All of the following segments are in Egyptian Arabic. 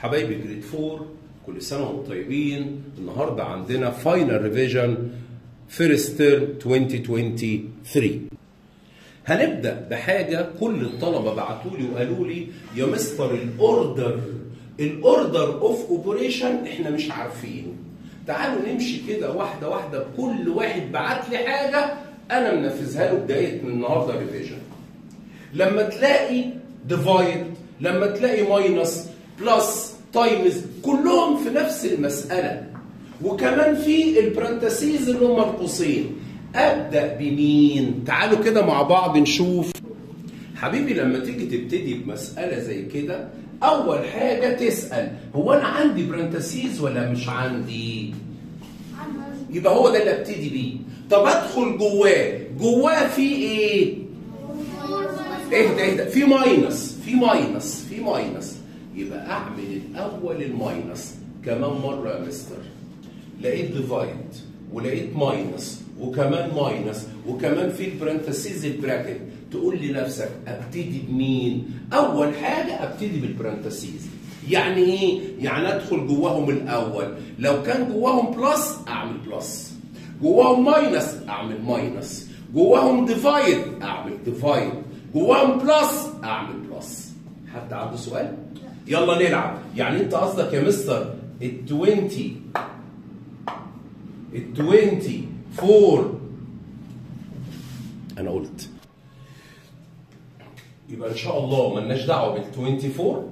حبايبي جريد 4 كل سنه وانتم طيبين النهارده عندنا فاينل ريفيجن فيرست تيرم 2023 هنبدا بحاجه كل الطلبه بعتوا لي وقالوا لي يا مستر الاوردر الاوردر اوف اوبريشن احنا مش عارفينه تعالوا نمشي كده واحده واحده بكل واحد بعت لي حاجه انا منفذها له بدايه من النهارده ريفيجن لما تلاقي ديفايد لما تلاقي ماينس بلس تايمز كلهم في نفس المساله وكمان في البرانتسيز اللي هم القوسين ابدا بمين تعالوا كده مع بعض نشوف حبيبي لما تيجي تبتدي بمساله زي كده اول حاجه تسال هو انا عندي برانتسيز ولا مش عندي يبقى هو ده اللي ابتدي بيه طب ادخل جواه جواه في ايه اهدى اهدى في ماينس في ماينس في ماينس يبقى اعمل الاول الماينس كمان مره يا مستر لقيت ديفايد ولقيت ماينس وكمان ماينس وكمان في البرانتسيز البراكت تقول لنفسك ابتدي بمين اول حاجه ابتدي بالبرانتسيز يعني ايه يعني ادخل جواهم الاول لو كان جواهم بلس اعمل بلس جواهم ماينس اعمل ماينس جواهم ديفايد اعمل ديفايد جواهم بلس اعمل بلس حد عنده سؤال يلا نلعب يعني انت قصدك يا مستر ال 20 ال 24 انا قلت يبقى ان شاء الله ملناش دعوه بال 24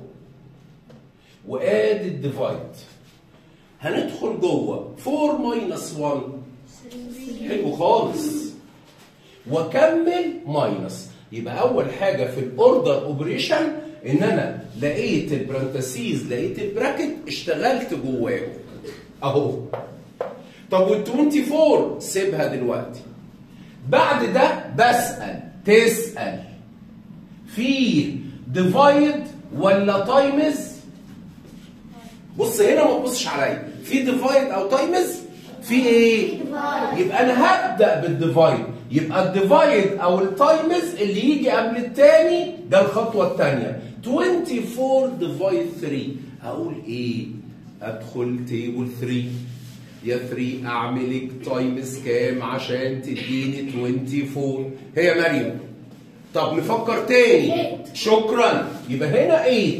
وادي الديفايد هندخل جوه 4 ماينس 1 حلو خالص واكمل ماينس يبقى اول حاجه في الاوردر اوبريشن ان انا لقيت البرانتسيز لقيت البراكت اشتغلت جواه اهو طب وال 24 سيبها دلوقتي بعد ده بسال تسال في ديفايد ولا تايمز بص هنا ما تبصش عليا في ديفايد او تايمز في ايه يبقى انا هبدا بالديفايد يبقى الديفايد او التايمز اللي يجي قبل الثاني ده الخطوه الثانيه 24 ديفايد 3 هقول ايه ادخل تيبل 3 يا 3 اعمل تايمز كام عشان تديني 24 هي يا مريم طب نفكر تاني شكرا يبقى هنا 8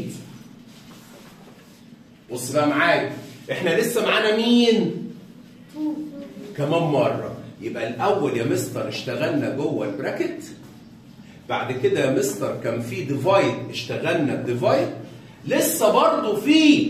بص بقى معايا احنا لسه معانا مين كمان مره يبقى الاول يا مستر اشتغلنا جوه البراكت بعد كده يا مستر كان في ديفايد اشتغلنا بديفايد لسه برضه في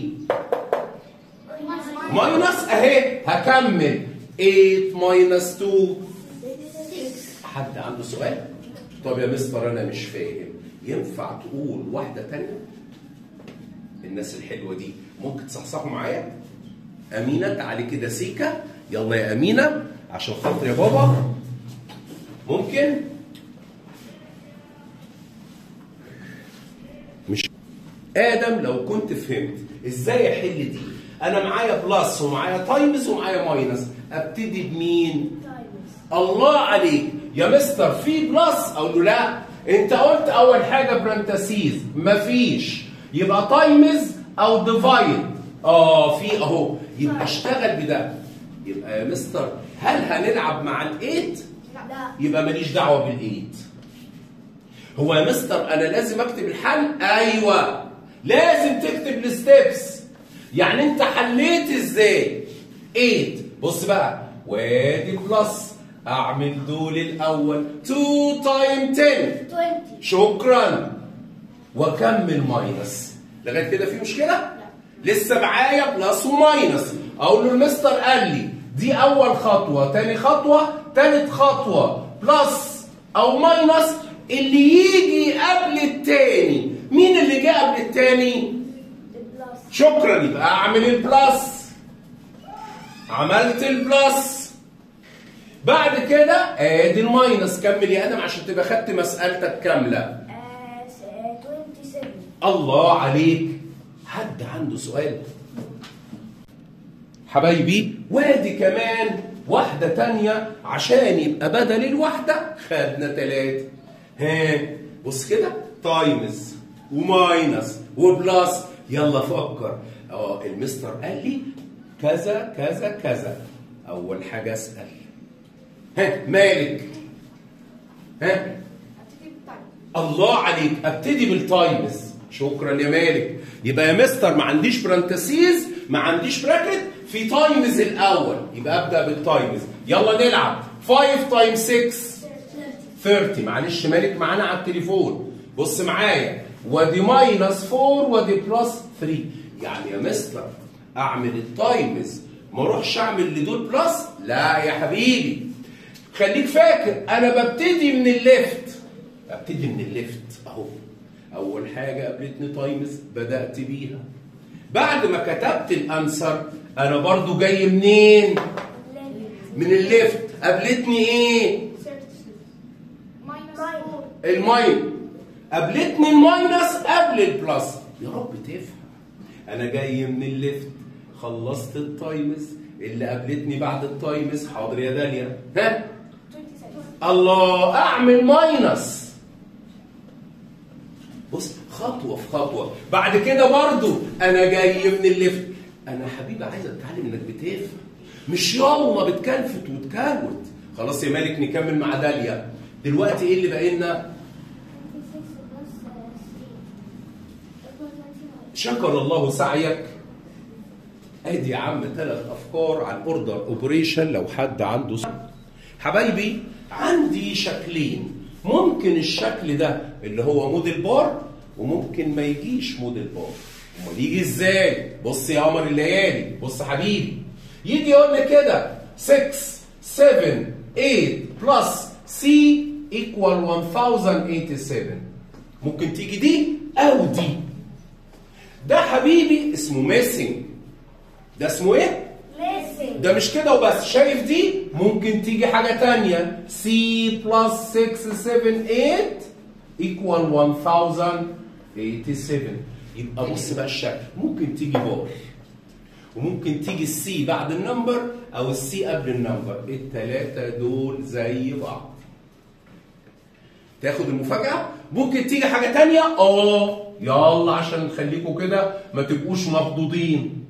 ماينس اهي هكمل 8 ماينس 2 حد عنده سؤال؟ طب يا مستر انا مش فاهم ينفع تقول واحده تانية؟ الناس الحلوه دي ممكن تصحصحوا معايا؟ امينه تعالي كده سيكا يلا يا امينه عشان خاطر يا بابا ممكن مش ادم لو كنت فهمت ازاي احل دي انا معايا بلس ومعايا تايمز ومعايا ماينس ابتدي بمين الله عليك يا مستر في بلس اقول له لا انت قلت اول حاجه برانتسيز مفيش يبقى تايمز او ديفايد اه في اهو يبقى اشتغل بده يبقى يا مستر هل هنلعب مع الايت يبقى ماليش دعوه بالايت هو يا مستر انا لازم اكتب الحل ايوه لازم تكتب الستبس يعني انت حليت ازاي 8 بص بقى وادي بلس اعمل دول الاول 2 تايم 10 20 شكرا واكمل ماينس لغايه كده في مشكله لسه معايا بلس وماينس اقول له المستر قال لي دي اول خطوه تاني خطوه تالت خطوه بلس او ماينس اللي يجي قبل التاني مين اللي جه قبل التاني البلس شكرا يبقى اعمل البلس عملت البلس بعد كده ادي الماينس كمل يا ادم عشان تبقى خدت مسألتك كاملة آه، س- آه، 27 الله عليك حد عنده سؤال حبايبي وادي كمان واحدة تانية عشان يبقى بدل الواحدة خدنا تلاتة ها بص كده تايمز وماينس وبلس يلا فكر اه المستر قال لي كذا كذا كذا اول حاجه اسال ها مالك ها هتيجي بالتايم الله عليك ابتدي بالتايمز شكرا يا مالك يبقى يا مستر ما عنديش برانتسيز ما عنديش براكت في تايمز الاول يبقى ابدا بالتايمز يلا نلعب 5 تايم 6 30 معلش مالك معانا على التليفون بص معايا ودي ماينس 4 ودي بلس 3 يعني يا مستر اعمل التايمز ما اروحش اعمل لدول بلس لا يا حبيبي خليك فاكر انا ببتدي من الليفت ابتدي من الليفت اهو اول حاجه قابلتني تايمز بدات بيها بعد ما كتبت الانسر انا برضو جاي منين من الليفت قابلتني ايه ماينس الماين قابلتني الماينس قبل البلس يا رب تفهم انا جاي من الليفت خلصت التايمز اللي قابلتني بعد التايمز حاضر يا داليا ها 27 الله اعمل ماينس بص خطوه في خطوه بعد كده برضو انا جاي من الليفت انا حبيبي عايز اتعلم انك بتفهم مش يلا بتكلفت وتكروت خلاص يا مالك نكمل مع داليا دلوقتي ايه اللي باقي لنا 26 شكر الله سعيك ادي يا عم ثلاث افكار عن اوردر اوبريشن لو حد عنده سؤال. حبايبي عندي شكلين ممكن الشكل ده اللي هو موديل بار وممكن ما يجيش موديل بار امال يجي ازاي بص يا قمر الليالي بص حبيبي يجي يقول لي كده 6 7 8 بلس سي ايكوال 1087 ممكن تيجي دي او دي ده حبيبي اسمه ميسنج ده اسمه ايه؟ ميسنج ده مش كده وبس شايف دي ممكن تيجي حاجة تانية سي بلس 6 7 8 equal 1087 يبقى بص بقى الشكل ممكن تيجي بار وممكن تيجي السي بعد النمبر او السي قبل النمبر التلاتة دول زي بعض تاخد المفاجأة ممكن تيجي حاجة تانية اه يلا عشان نخليكم كده ما تبقوش مخضوضين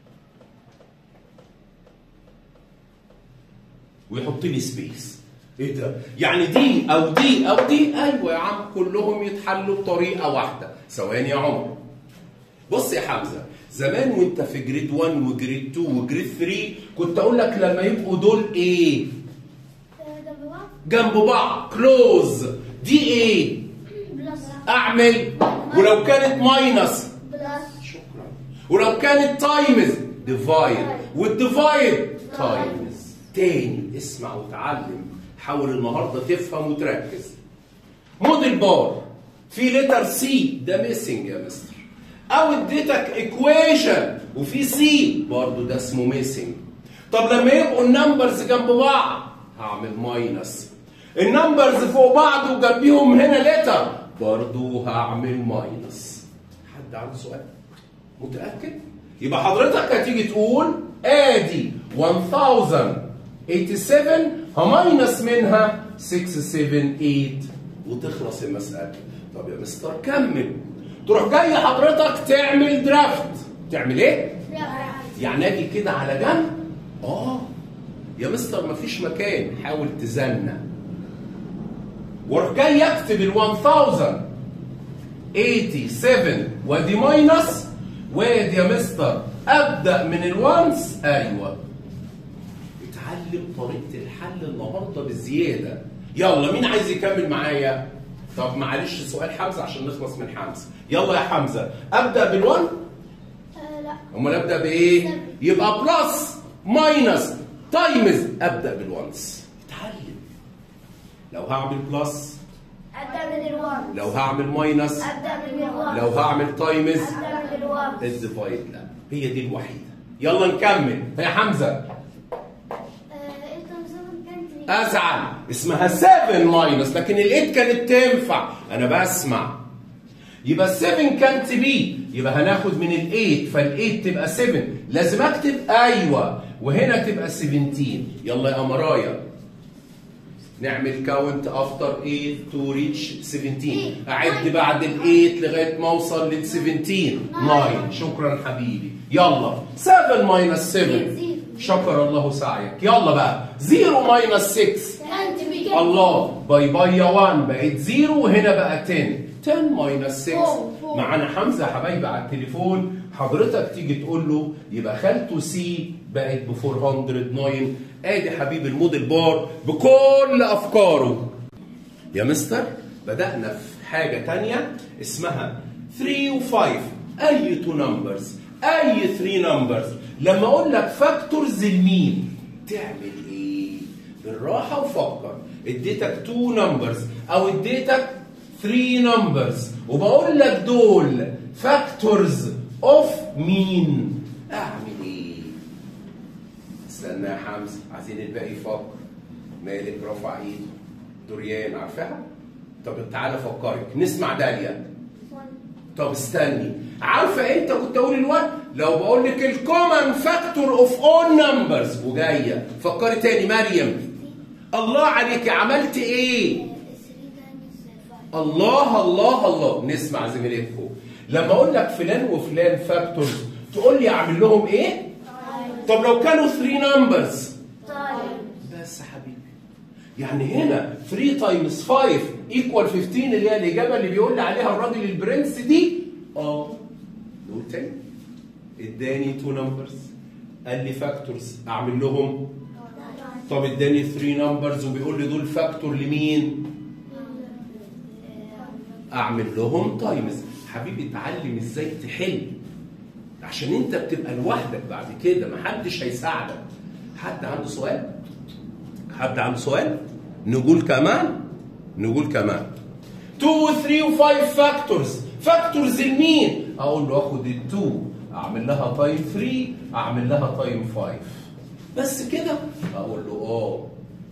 ويحط لي سبيس ايه ده يعني دي او دي او دي ايوه يا عم كلهم يتحلوا بطريقه واحده ثواني يا عمر بص يا حمزه زمان وانت في جريد 1 وجريد 2 وجريد 3 كنت اقول لك لما يبقوا دول ايه ده بواب جنب بعض كلوز دي ايه بلس اعمل ولو كانت ماينس بلس شكرا ولو كانت تايمز ديفايد والديفايد تايمز تاني اسمع وتعلم حاول النهارده تفهم وتركز موديل بار في لتر سي ده ميسنج يا مستر او اديتك ايكويشن وفي سي برضه ده اسمه ميسنج طب لما يبقوا النمبرز جنب بعض هعمل ماينس النمبرز فوق بعض وجنبيهم هنا لتر برضه هعمل ماينس حد عنده سؤال متأكد؟ يبقى حضرتك هتيجي تقول ادي 1087 هماينس منها 678 وتخلص المسألة. طب يا مستر كمل. تروح جاي حضرتك تعمل درافت. تعمل ايه؟ يعني اجي كده على جنب؟ اه يا مستر مفيش مكان حاول تزنق. واروح جاي اكتب ال 1087 وادي ماينس وادي يا مستر ابدا من الوانس ايوه اتعلم طريقه الحل النهارده بالزياده يلا مين عايز يكمل معايا طب معلش سؤال حمزه عشان نخلص من حمزه يلا يا حمزه ابدا بالوان لا امال ابدا بايه يبقى بلس ماينس تايمز ابدا بالوانس اتعلم لو هعمل بلس ابدا من الوان لو هعمل ماينس ابدا من الوان لو هعمل تايمز ابدا من الوان الديفايد لا هي دي الوحيده يلا نكمل يا حمزه ازعل اسمها 7 ماينس لكن ال8 كانت تنفع انا بسمع يبقى ال 7 كانت بي يبقى هناخد من ال8 فال8 تبقى 7 لازم اكتب ايوه وهنا تبقى 17 يلا يا امرايا نعمل كاونت افتر 8 تو ريتش 17 اعد بعد ال 8 لغايه ما اوصل لل 17 9 شكرا حبيبي يلا 7 ماينس 7 شكر الله سعيك يلا بقى 0 ماينس 6 انت بيجي الله باي باي يا 1 بقت 0 وهنا بقى 10 10 ماينس 6 فوق، فوق. معانا حمزه يا حبايبي على التليفون حضرتك تيجي تقول له يبقى خالته سي بقت ب 409 ادي حبيب الموديل بار بكل افكاره يا مستر بدأنا في حاجة تانية اسمها 3 و5 أي تو نمبرز أي 3 نمبرز لما أقول لك فاكتورز لمين تعمل إيه؟ بالراحة وفكر اديتك 2 نمبرز أو اديتك 3 نمبرز وبقول لك دول فاكتورز اوف مين؟ أعمل إيه؟ استنى يا حمزة عايزين الباقي يفكر مالك رفع ايده دوريان عارفاها؟ طب تعالى فكرك نسمع داليا طب استني عارفه انت كنت اقول الوقت لو بقول لك الكومن فاكتور اوف اول نمبرز وجايه فكري تاني مريم الله عليك عملت ايه؟ الله الله الله نسمع زميلتكم لما اقول لك فلان وفلان فاكتورز تقول لي اعمل لهم ايه؟ طب لو كانوا 3 نمبرز طيب بس يا حبيبي يعني هنا 3 تايمز 5 ايكوال 15 اللي هي الاجابه اللي بيقول لي عليها الراجل البرنس دي اه نقول تاني اداني 2 نمبرز قال لي فاكتورز اعمل لهم طب اداني 3 نمبرز وبيقول لي دول فاكتور لمين؟ اعمل لهم تايمز حبيبي اتعلم ازاي تحل عشان انت بتبقى لوحدك بعد كده محدش هيساعدك حد عنده سؤال حد عنده سؤال نقول كمان نقول كمان 2 و 3 و 5 فاكتورز فاكتورز لمين اقول له اخد ال 2 اعمل لها تايم 3 اعمل لها تايم 5 بس كده اقول له اه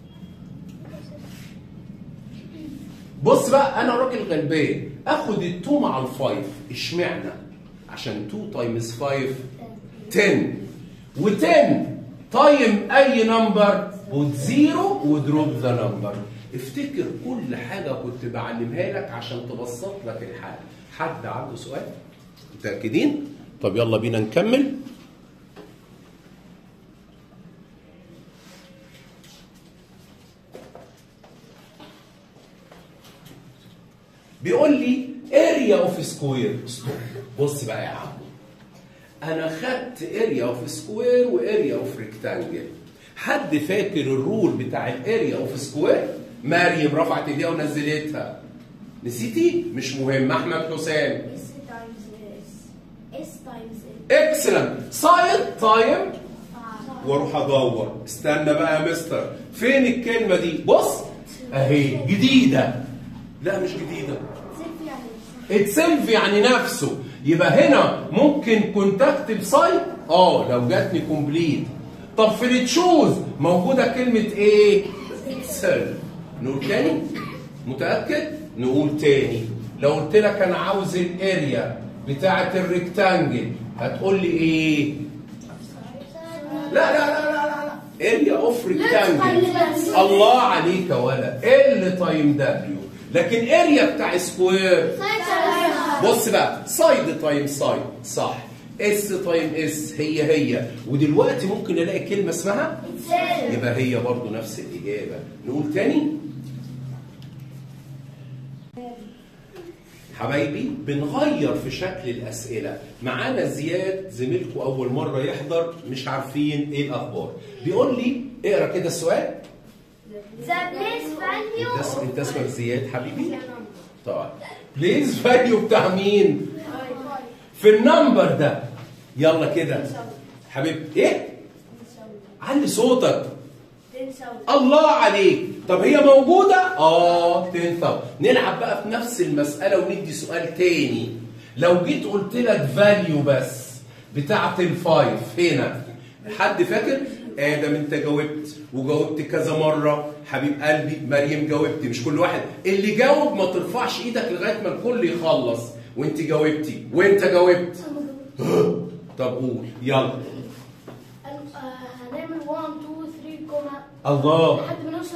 بص بقى انا راجل غلبان اخد ال 2 مع ال 5 اشمعنى عشان 2 تايمز 5 10 و10 تايم اي نمبر بوت زيرو ودروب ذا نمبر افتكر كل حاجه كنت بعلمها لك عشان تبسط لك الحال حد عنده سؤال متاكدين طب يلا بينا نكمل بيقول لي اريا اوف سكوير بص بقى يا عم انا خدت اريا اوف سكوير واريا اوف ريكتانجل حد فاكر الرول بتاع الاريا اوف سكوير مريم رفعت ايديها ونزلتها نسيتي مش مهم احمد حسام اس تايمز اس اس تايمز اكسلنت سايد تايم واروح ادور استنى بقى يا مستر فين الكلمه دي بص اهي جديده لا مش جديده سيف يعني اتسلف يعني نفسه يبقى هنا ممكن كنت اكتب سايت اه لو جاتني كومبليت طب في التشوز موجوده كلمه ايه سيلف نقول تاني متاكد نقول تاني لو قلت لك انا عاوز الاريا بتاعه الريكتانجل هتقول لي ايه لا لا لا لا لا لا اريا اوف ريكتانجل الله عليك يا ولد ال تايم دبليو لكن اريا بتاع سكوير بص بقى سايد تايم سايد صح اس تايم اس هي هي ودلوقتي ممكن الاقي كلمه اسمها يبقى هي برضو نفس الاجابه نقول تاني حبايبي بنغير في شكل الاسئله معانا زياد زميلكم اول مره يحضر مش عارفين ايه الاخبار بيقول لي اقرا كده السؤال The place value انت اسم- انت اسمك زياد حبيبي طبعا بليز فاليو بتاع مين في النمبر ده يلا كده حبيبي ايه علي صوتك الله عليك طب هي موجودة؟ اه 10000 نلعب بقى في نفس المسألة وندي سؤال تاني لو جيت قلت لك فاليو بس بتاعة الفايف هنا حد فاكر؟ ادم انت جاوبت وجاوبت كذا مرة حبيب قلبي مريم جاوبتي مش كل واحد اللي جاوب ما ترفعش ايدك لغاية ما الكل يخلص وانت جاوبتي وانت جاوبت طب قول يلا هنعمل 1 2 3 كوما الله لحد ما نوصل للفايف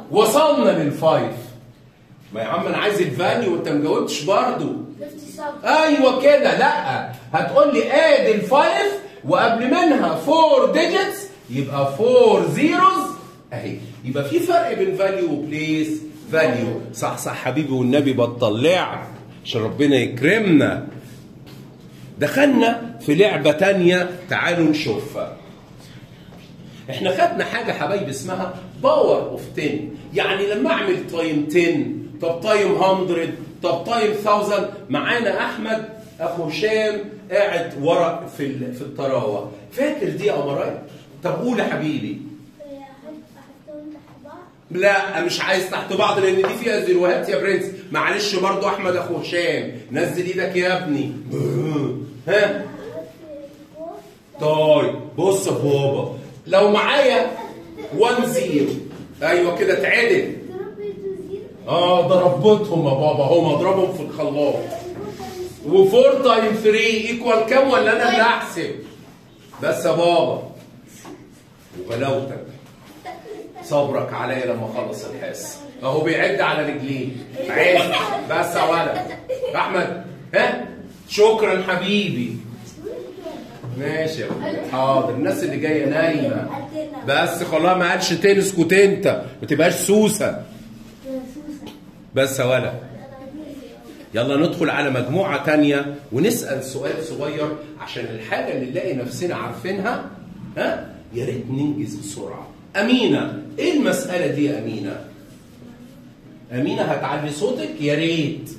وصلنا للفايف ما يا عم انا عايز الفاليو وانت ما جاوبتش برضه 57 ايوه كده لا هتقول لي ادي الفايف وقبل منها 4 ديجيتس يبقى 4 زيروز اهي يبقى في فرق بين فاليو وبليس فاليو صح صح حبيبي والنبي بطل لعب عشان ربنا يكرمنا دخلنا في لعبة تانية تعالوا نشوفها احنا خدنا حاجة حبايبي اسمها باور اوف 10 يعني لما اعمل تايم 10 طب تايم 100 طب تايم 1000 معانا احمد اخو هشام قاعد ورا في ال- في الطراوه فاكر دي يا امراي طب قول يا حبيبي احطهم تحت بعض لا مش عايز تحت بعض لان دي فيها زيروهات يا برنس معلش برضو احمد اخو هشام نزل ايدك يا ابني ها احط فوق طيب بص يا بابا لو معايا 1 0 ايوه كده اتعدل ضرب زيرو اه ضربتهم يا بابا هم اضربهم في الخلاط و4 تايم 3 ايكوال كام ولا انا اللي احسب بس يا بابا وغلاوتك صبرك عليا لما اخلص الحصه اهو بيعد على رجليه عد بس يا ولد احمد ها شكرا حبيبي ماشي يا ولد. حاضر الناس اللي جايه نايمه بس خلاص ما قالش تنسكت انت ما تبقاش سوسه بس يا ولد يلا ندخل على مجموعة تانية ونسأل سؤال صغير عشان الحاجة اللي نلاقي نفسنا عارفينها ها يا ريت ننجز بسرعة أمينة إيه المسألة دي يا أمينة؟ أمينة هتعلي صوتك يا ريت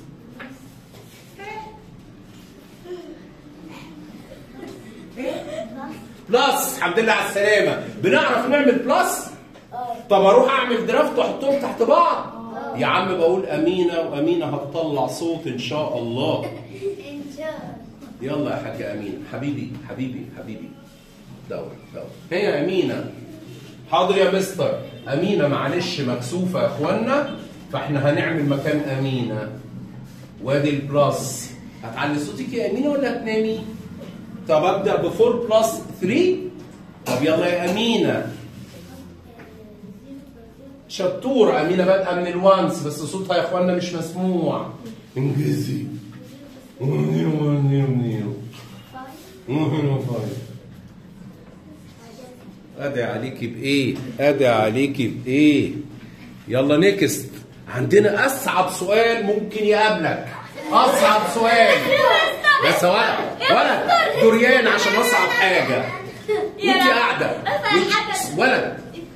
بلس الحمد لله على السلامة بنعرف نعمل بلس؟ طب اروح اعمل درافت واحطهم تحت بعض يا عم بقول امينه وامينه هتطلع صوت ان شاء الله يلا يا حاج امينه حبيبي حبيبي حبيبي دور دور هي يا امينه حاضر يا مستر امينه معلش مكسوفه يا اخوانا فاحنا هنعمل مكان امينه وادي البلس هتعلي صوتك يا امينه ولا هتنامي طب ابدا ب 4 بلس 3 طب يلا يا امينه شطورة أمينة بادئة من الوانس بس صوتها يا إخوانا مش مسموع إنجليزي أدعي عليكي بإيه؟ أدعي عليكي بإيه؟ يلا نيكست عندنا أصعب سؤال ممكن يقابلك أصعب سؤال بس ولد ولد دوريان عشان أصعب حاجة وأنت قاعدة وأنت- ولد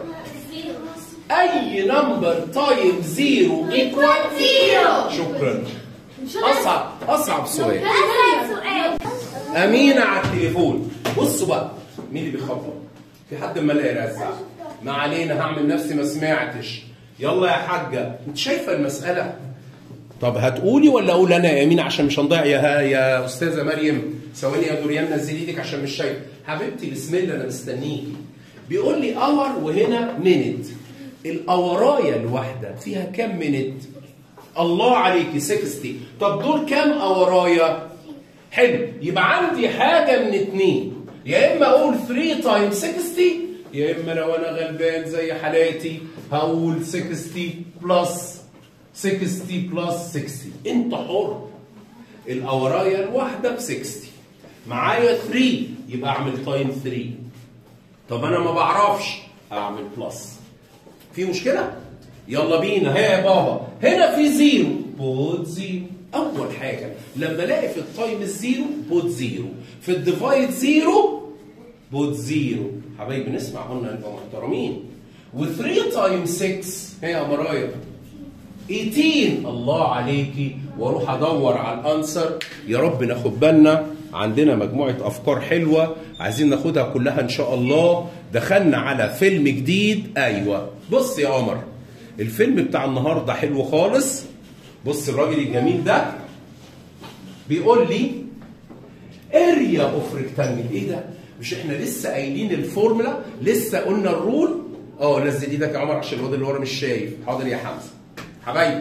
اي نمبر تايم زيرو ايكوال زيرو. شكرا اصعب اصعب سؤال سؤال امينه على التليفون بصوا بقى مين اللي بيخبط في حد ما لا يرزع ما علينا هعمل نفسي ما سمعتش يلا يا حاجه انت شايفه المساله طب هتقولي ولا اقول انا يا امينه عشان مش هنضيع يا ها يا استاذه مريم ثواني يا دوريان نزلي ايدك عشان مش شايف حبيبتي بسم الله انا مستنيكي بيقول لي اور وهنا مينت الاورايه الواحده فيها كام مينت الله عليكي 60 طب دول كام اورايه حلو يبقى عندي حاجه من اتنين يا اما اقول 3 تايم 60 يا اما لو انا غلبان زي حالاتي هقول 60 بلس 60 بلس 60 انت حر الاورايه الواحده ب 60 معايا 3 يبقى اعمل تايم 3 طب انا ما بعرفش اعمل بلس في مشكله يلا بينا ها يا بابا هنا في زيرو بوت زيرو اول حاجه لما الاقي في التايم الزيرو بوت زيرو في الديفايد زيرو بوت زيرو حبايبي نسمع قلنا نبقى محترمين و3 تايم 6 هي يا مرايا 18 الله عليكي واروح ادور على الانسر يا رب ناخد بالنا عندنا مجموعه افكار حلوه عايزين ناخدها كلها ان شاء الله دخلنا على فيلم جديد ايوه بص يا عمر الفيلم بتاع النهارده حلو خالص بص الراجل الجميل ده بيقول لي اريا اوف ريكتانجل ايه ده مش احنا لسه قايلين الفورمولا لسه قلنا الرول اه نزل ايدك يا عمر عشان الواد اللي ورا مش شايف حاضر يا حمزه حبايبي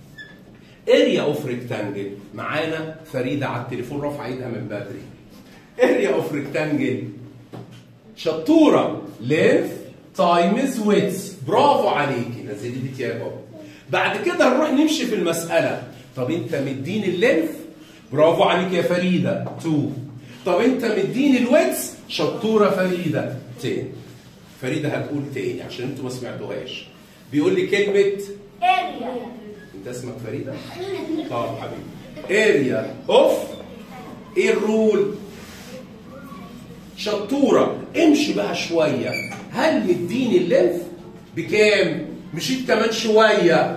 اريا اوف ريكتانجل معانا فريده على التليفون رافعه ايدها من بدري اريا اوف ريكتانجل شطوره لينث تايمز ويتس برافو عليكي نزلي دي تي يا بابا بعد كده هنروح نمشي في المساله طب انت مديني اللينف برافو عليك يا فريده 2 طب انت مديني الويتس شطوره فريده 10 فريده هتقول تاني عشان انتوا ما سمعتوهاش بيقول لي كلمه اريا انت اسمك فريده طب حبيبي اريا اوف ايه الرول شطوره امشي بقى شويه هل مديني اللينف بكام مشيت كمان شويه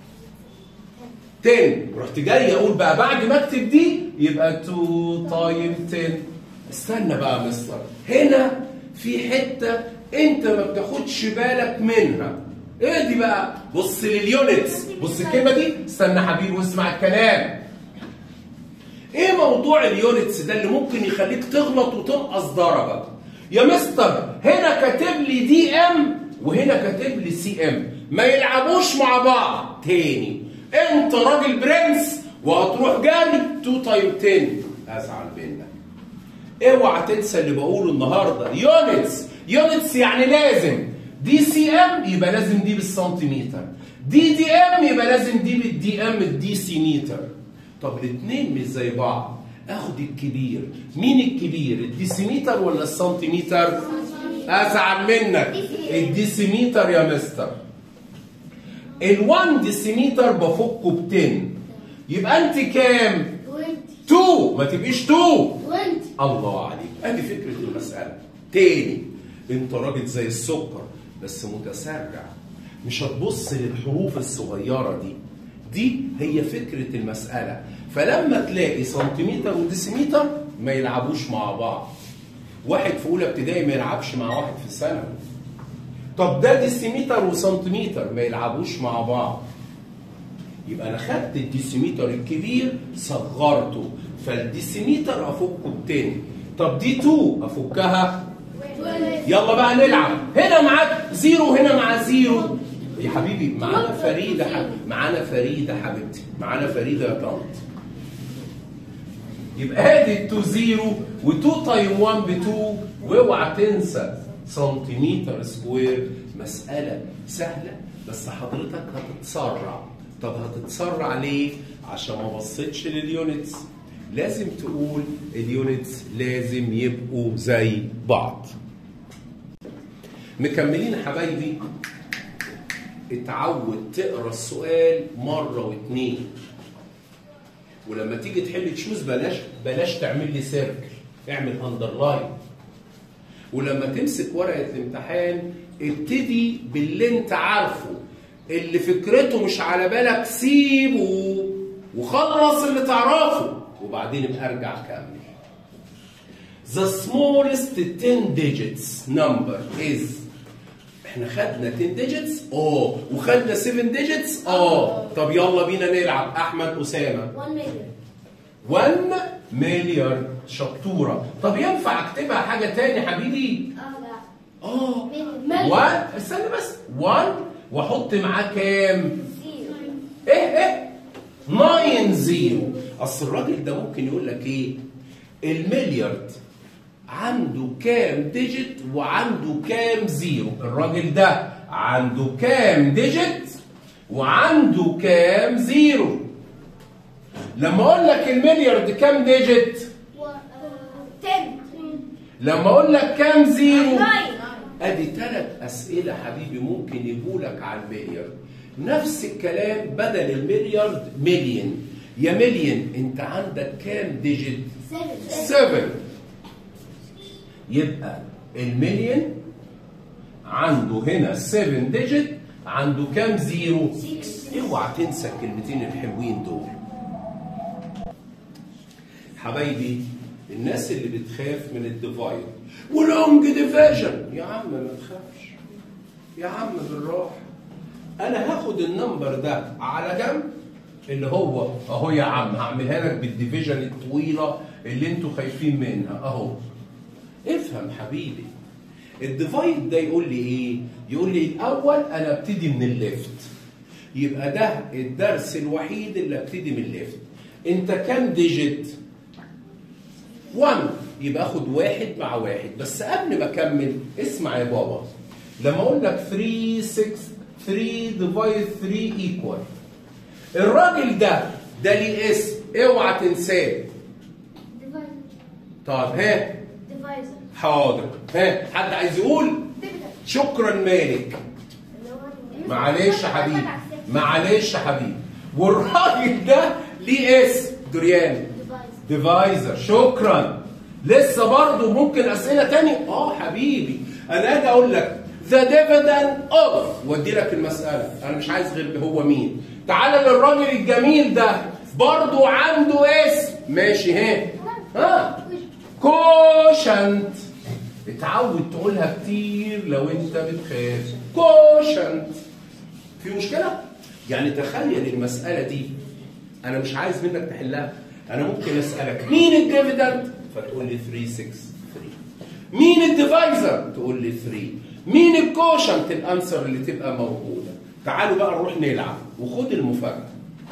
10 رحت جاي اقول بقى بعد ما اكتب دي يبقى 2 تايم 10 استنى بقى يا مستر هنا في حته انت ما بتاخدش بالك منها ايه دي بقى بص لليونتس بص الكلمه دي استنى حبيبي واسمع الكلام ايه موضوع اليونتس ده اللي ممكن يخليك تغلط وتنقص درجه يا مستر هنا كاتب لي دي ام وهنا كاتب لي سي ام ما يلعبوش مع بعض تاني انت راجل برنس وهتروح جاري 2 تايم 10 ازعل منك اوعى تنسى اللي بقوله النهارده يونتس يونتس يعني لازم دي سي ام يبقى لازم دي بالسنتيمتر دي دي ام يبقى لازم دي بالدي ام الدي سي متر طب الاثنين مش زي بعض اخد الكبير مين الكبير الديسيمتر ولا السنتيمتر ازعل منك الديسيمتر يا مستر ال1 ديسيمتر بفكه ب 10 يبقى انت كام 2 ما تبقيش 2 الله عليك ادي فكره المساله تاني انت راجل زي السكر بس متسرع مش هتبص للحروف الصغيره دي دي هي فكره المساله فلما تلاقي سنتيمتر وديسيمتر ما يلعبوش مع بعض واحد في اولى ابتدائي ما يلعبش مع واحد في ثانوي طب ده ديسيمتر وسنتيمتر ما يلعبوش مع بعض يبقى انا خدت الديسيمتر الكبير صغرته فالديسيمتر افكه ب 10 طب دي 2 افكها يلا بقى نلعب هنا معاك زيرو هنا مع زيرو يا حبيبي معانا فريده حب... معانا فريده حبيبتي معانا فريده يا طنط يبقى ادي 2 زيرو و2 تايم 1 ب 2 واوعى تنسى سنتيمتر سكوير مساله سهله بس حضرتك هتتسرع طب هتتسرع ليه؟ عشان ما بصيتش لليونتس لازم تقول اليونتس لازم يبقوا زي بعض مكملين يا حبايبي اتعود تقرا السؤال مره واتنين ولما تيجي تحل تشوز بلاش بلاش تعمل لي سيركل اعمل اندرلاين ولما تمسك ورقه الامتحان ابتدي باللي انت عارفه اللي فكرته مش على بالك سيبه وخلص اللي تعرفه وبعدين ابقى ارجع كمل The smallest 10 digits number is احنا خدنا 10 digits اه وخدنا 7 digits اه طب يلا بينا نلعب احمد اسامه 1 مليون 1 مليار شطوره طب ينفع اكتبها حاجه تاني حبيبي اه لا اه مليون 1 استنى بس 1 واحط معاه كام زيرو ايه ايه 9 زيرو اصل الراجل ده ممكن يقول لك ايه المليارد عنده كام ديجيت وعنده كام زيرو الراجل ده عنده كام ديجيت وعنده كام زيرو لما اقول لك المليارد كام ديجيت 10 لما اقول لك كام زيرو 9 ادي ثلاث اسئله حبيبي ممكن يجولك على المليارد نفس الكلام بدل المليارد مليون يا مليون انت عندك كام ديجيت 7 7 يبقى المليون عنده هنا 7 ديجيت عنده كام زيرو 6 اوعى تنسى الكلمتين الحلوين دول حبايبي الناس اللي بتخاف من الديفايد ولونج ديفيجن يا عم ما تخافش يا عم بالراحه انا هاخد النمبر ده على جنب اللي هو اهو يا عم هعملها لك بالديفيجن الطويله اللي انتوا خايفين منها اهو افهم حبيبي الديفايد ده يقول لي ايه يقول لي الاول انا ابتدي من الليفت يبقى ده الدرس الوحيد اللي ابتدي من الليفت انت كام ديجيت 1 يبقى اخد واحد مع واحد بس قبل ما اكمل اسمع يا بابا لما اقول لك 3 6 3 ديفايد 3 ايكوال الراجل ده ده ليه اسم اوعى تنساه ديفايزر طب ها ديفايزر حاضر ها حد عايز يقول تبدأ شكرا مالك اللي هو معلش يا حبيبي معلش يا حبيبي والراجل ده ليه اسم دوريان ديفايزر ديفايزر شكرا لسه برضه ممكن اسئله تاني اه حبيبي انا اجي اقول لك ذا dividend اوف وادي لك المساله انا مش عايز غير هو مين تعالى للراجل الجميل ده برضه عنده اسم ماشي ها ها كوشنت اتعود تقولها كتير لو انت بتخاف كوشنت في مشكله يعني تخيل المساله دي انا مش عايز منك تحلها انا ممكن اسالك مين الديفيدند فتقول لي 363 مين الديفايزر تقول لي 3 مين الكوشنت الانسر اللي تبقى موجوده تعالوا بقى نروح نلعب وخد المفاجاه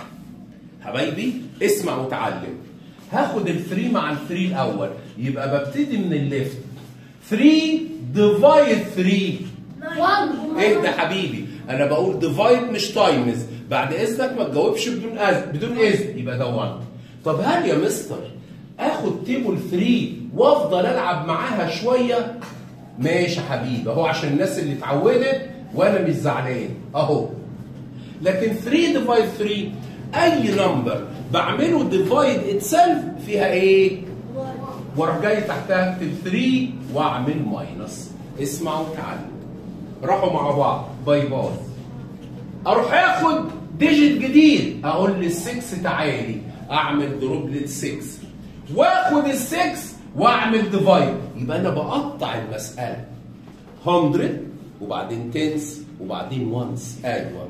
حبايبي اسمع وتعلم هاخد ال3 مع ال3 الاول يبقى ببتدي من الليفت 3 ديفايد 3 اهدى حبيبي انا بقول ديفايد مش تايمز بعد اذنك ما تجاوبش بدون أذن بدون اذن يبقى ده 1 طب هل يا مستر اخد تيبل 3 وافضل العب معاها شويه ماشي يا حبيبي اهو عشان الناس اللي اتعودت وانا مش زعلان اهو لكن 3 ديفايد 3 اي نمبر بعمله ديفايد اتسلف فيها ايه؟ واروح جاي تحتها اكتب 3 واعمل ماينس اسمع وتعلم راحوا مع بعض باي باي اروح اخد ديجيت جديد اقول لل 6 تعالي اعمل دروب لل 6 واخد ال 6 واعمل ديفايد يبقى انا بقطع المساله 100 وبعدين تنس وبعدين وانس ايوه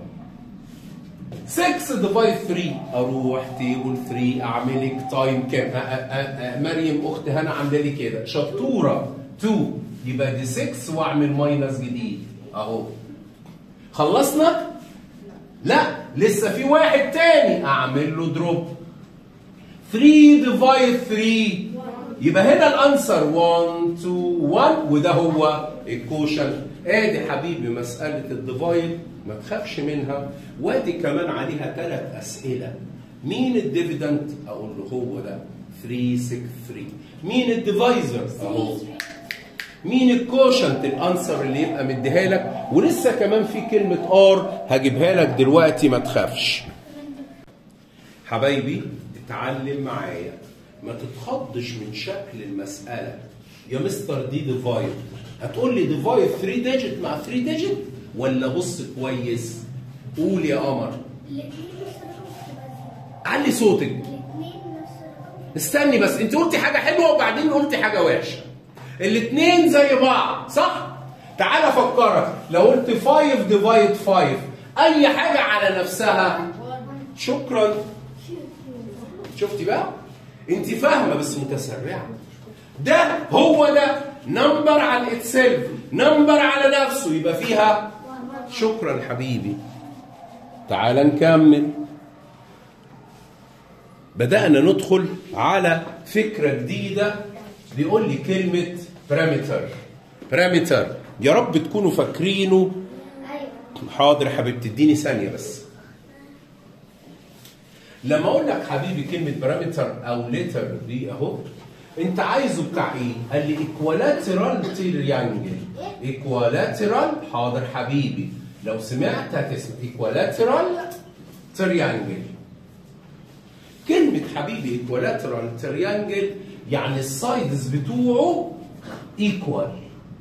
6 ديفايد 3 اروح تيبل 3 اعمل لك تايم كام أ- أ- أ- مريم اخت هنا عامله لي كده شطوره 2 يبقى دي 6 واعمل ماينس جديد اهو خلصنا لا لسه في واحد تاني اعمل له دروب 3 ديفايد 3 يبقى هنا الانسر 1 2 1 وده هو الكوشن ادي حبيبي مساله الديفايد ما تخافش منها وادي كمان عليها ثلاث اسئله مين الديفيدنت اقول له هو ده 363 مين الديفايزر اهو مين الكوشنت الانسر اللي يبقى مديها لك ولسه كمان في كلمه ار هجيبها لك دلوقتي ما تخافش حبايبي اتعلم معايا ما تتخضش من شكل المسألة يا مستر دي ديفايد هتقول لي ديفايد 3 ديجيت مع 3 ديجيت ولا بص كويس قول يا قمر الاثنين نفس الرقم علي صوتك الاثنين نفس الرقم استني بس انت قلتي حاجة حلوة وبعدين قلتي حاجة وحشة الاتنين زي بعض صح؟ تعال افكرك لو قلت 5 ديفايد 5 اي حاجة على نفسها شكرا شفتي بقى انت فاهمه بس متسرعه ده هو ده نمبر على اتسلف نمبر على نفسه يبقى فيها شكرا حبيبي تعال نكمل بدأنا ندخل على فكرة جديدة بيقول لي كلمة بارامتر بارامتر يا رب تكونوا فاكرينه ايوه حاضر يا حبيبتي اديني ثانية بس لما اقول لك حبيبي كلمة بارامتر او لتر دي اهو انت عايزه بتاع ايه؟ قال لي ايكوالاترال تريانجل ايكوالاترال حاضر حبيبي لو سمعت هتسمع ايكوالاترال تريانجل كلمة حبيبي ايكوالاترال تريانجل يعني السايدز بتوعه ايكوال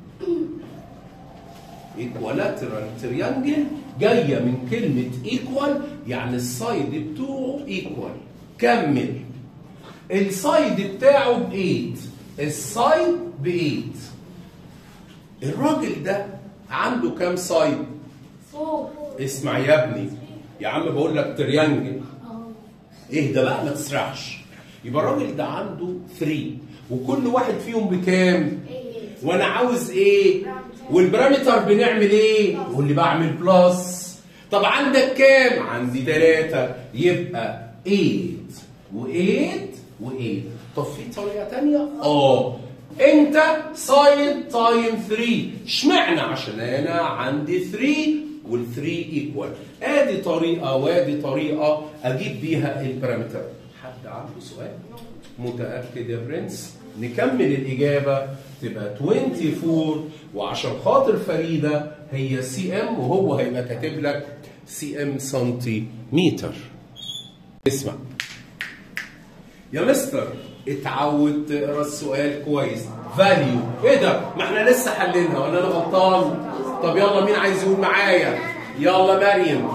ايكوالاترال تريانجل جايه من كلمه ايكوال يعني السايد بتوعه ايكوال كمل السايد بتاعه ب 8 السايد ب 8 الراجل ده عنده كام سايد فوق اسمع يا ابني يا عم بقول لك تريانجل اهدى بقى ما تسرحش يبقى الراجل ده عنده 3 وكل واحد فيهم بكام وانا عاوز ايه والبارامتر بنعمل ايه واللي بعمل بلس طب عندك كام عندي ثلاثة يبقى 8 و8 و8 طب في طريقة تانية اه انت سايد تايم 3 اشمعنى عشان انا عندي 3 وال3 ايكوال ادي طريقه وادي طريقه اجيب بيها البارامتر حد عنده سؤال متاكد يا برنس نكمل الاجابه تبقى 24 وعشان خاطر فريده هي سي ام وهو هيبقى كاتب لك سي ام سنتيمتر اسمع يا مستر اتعود تقرا السؤال كويس فاليو ايه ده ما احنا لسه حلينها ولا انا غلطان طب يلا مين عايز يقول معايا يلا مريم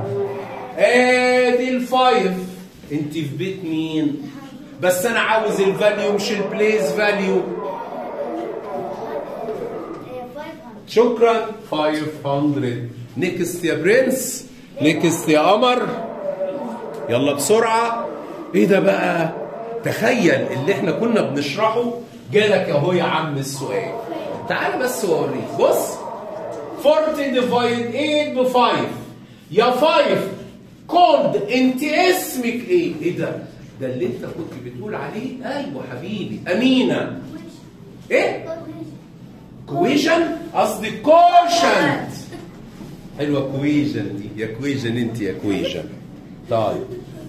ادي الفايف انت في بيت مين بس انا عاوز الفاليو مش البليس فاليو شكرا 500 نيكست يا برنس نيكست يا قمر يلا بسرعه ايه ده بقى تخيل اللي احنا كنا بنشرحه جالك اهو يا عم السؤال تعال بس واوريك بص 40 ديفايد 8 ب 5 يا 5 كولد انت اسمك ايه؟ ايه ده؟ ده اللي انت كنت بتقول عليه ايوه حبيبي امينه ايه؟ كويجن قصدي كوشنت حلوه كويجن دي يا كويجن انت يا كويجن طيب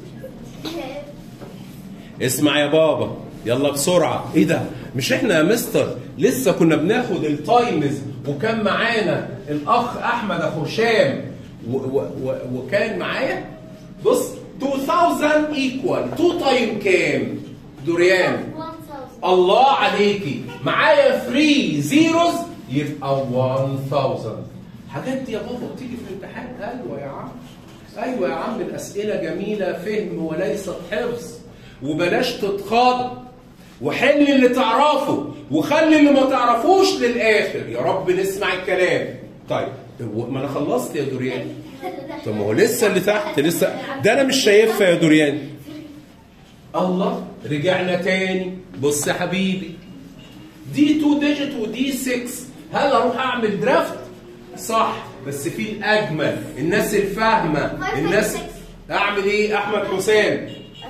اسمع يا بابا يلا بسرعة ايه ده مش احنا يا مستر لسه كنا بناخد التايمز وكان معانا الاخ احمد اخو هشام و- و- و- وكان معايا بص 2000 ايكوال 2 تايم كام دوريان الله عليكي معايا 3 زيروز يبقى 1000 حاجات دي يا بابا بتيجي في الامتحان ايوه يا عم ايوه يا عم الاسئله جميله فهم وليست حفظ وبلاش تتخاض وحل اللي تعرفه وخلي اللي ما تعرفوش للاخر يا رب نسمع الكلام طيب هو- ما انا خلصت يا دوريان طب ما هو لسه اللي تحت لسه ده انا مش شايفها يا دوريان الله رجعنا تاني بص يا حبيبي دي 2 ديجيت ودي 6 هل اروح اعمل درافت صح بس في الاجمل الناس الفاهمه الناس اعمل ايه احمد حسام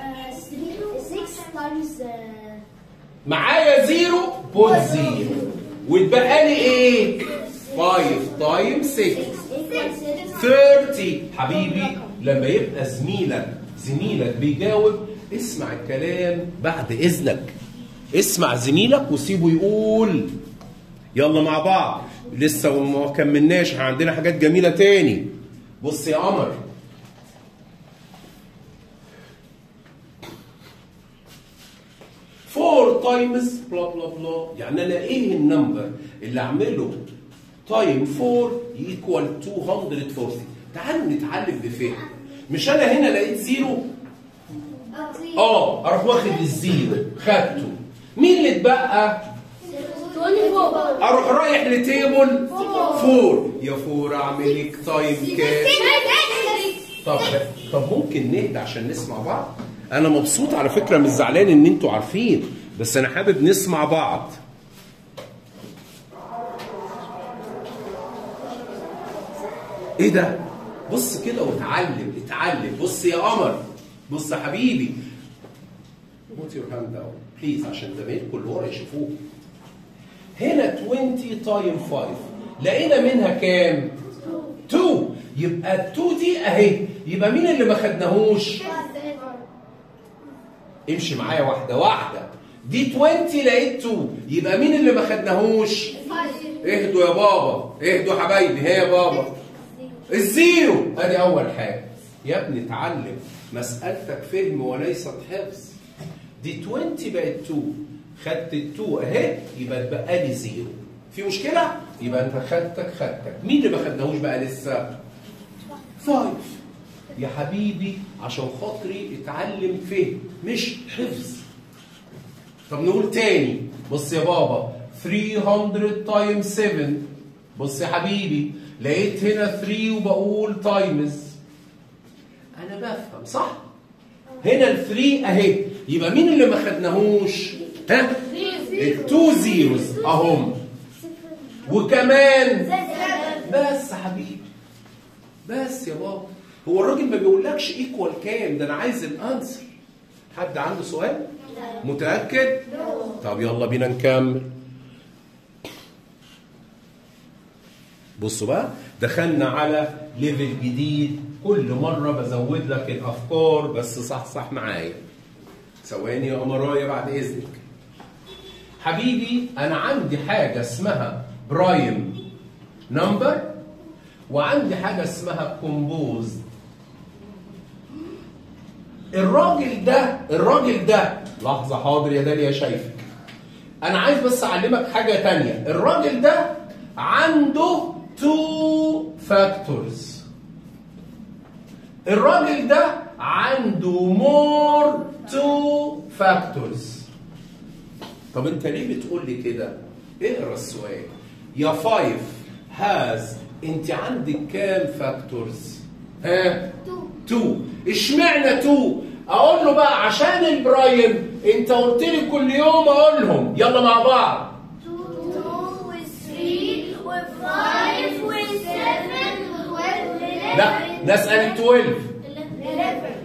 معايا زيرو بوت زيرو واتبقى لي ايه 5 تايم 6 30 حبيبي لما يبقى زميلك زميلك بيجاوب اسمع الكلام بعد اذنك اسمع زميلك وسيبه يقول يلا مع بعض لسه ما كملناش احنا عندنا حاجات جميله تاني بص يا قمر فور تايمز بلا بلا بلا يعني انا ايه النمبر اللي اعمله تايم 4 يكوال 240 تعالوا نتعلم بفهم مش انا هنا لقيت زيرو اه اروح واخد الزيرو خدته مين اللي اتبقى اروح رايح لتيبل 4 يا 4 اعمل لك تايم كام طب طب ممكن نهدى عشان نسمع بعض انا مبسوط على فكره مش زعلان ان انتوا عارفين بس انا حابب نسمع بعض ايه ده بص كده واتعلم اتعلم بص يا قمر بص يا حبيبي put your hand down بليز عشان زمايلكم اللي ورا يشوفوك هنا 20 تايم 5 لقينا منها كام 2 يبقى ال 2 دي اهي يبقى مين اللي ما خدناهوش امشي معايا واحده واحده دي 20 لقيت 2 يبقى مين اللي ما خدناهوش اهدوا يا بابا اهدوا حبايبي هي يا بابا الزيرو ادي اول حاجه يا ابني اتعلم مسالتك فهم وليست حفظ دي 20 بقت 2 خدت ال 2 اهي يبقى اتبقى لي زيرو في مشكله يبقى انت خدتك خدتك مين اللي ما خدناهوش بقى لسه 5 يا حبيبي عشان خاطري اتعلم فهم مش حفظ طب نقول تاني بص يا بابا 300 تايم 7 بص يا حبيبي لقيت هنا 3 وبقول تايمز انا بفهم صح هنا ال 3 اهي يبقى مين اللي ما خدناهوش ها التو زيروز اهم وكمان بس يا حبيبي بس يا بابا هو الراجل ما بيقولكش ايكوال كام ده انا عايز الانسر حد عنده سؤال متاكد طب يلا بينا نكمل بصوا بقى دخلنا على ليفل جديد كل مره بزود لك الافكار بس صح صح معايا ثواني يا قمرايه بعد اذنك حبيبي انا عندي حاجه اسمها برايم نمبر وعندي حاجه اسمها كومبوز الراجل ده الراجل ده لحظه حاضر يا داليا شايفك انا عايز بس اعلمك حاجه تانية الراجل ده عنده تو فاكتورز الراجل ده عنده مور تو فاكتورز طب انت ليه بتقول لي كده اقرا السؤال يا فايف هاز انت عندك كام فاكتورز ها تو 2 اشمعنى 2 اقول له بقى عشان البرايم انت قلت لي كل يوم اقولهم يلا مع بعض two with three with five with seven with twelve لا نسال ال 12 eleven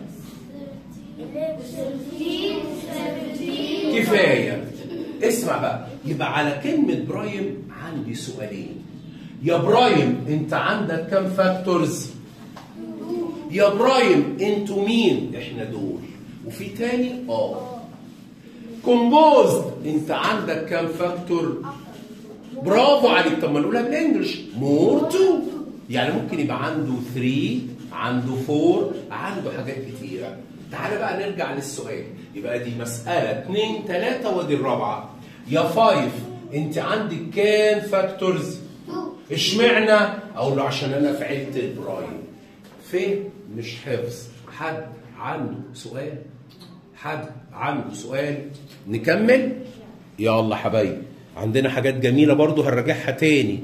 fifteen seventeen كفايه اسمع بقى يبقى على كلمه برايم عندي سؤالين يا برايم انت عندك كام فاكتورز يا برايم انتوا مين احنا دول وفي تاني اه كومبوزد انت عندك كام فاكتور برافو عليك طب ما نقولها بالانجلش مور تو يعني ممكن يبقى عنده 3 عنده 4 عنده حاجات كتيره تعالى بقى نرجع للسؤال يبقى دي مساله 2 3 ودي الرابعه يا 5 انت عندك كام فاكتورز اشمعنى اقول له عشان انا في عيله البرايم فهم مش حفظ حد عنده سؤال حد عنده سؤال نكمل يلا حبايبي عندنا حاجات جميله برضو هنراجعها تاني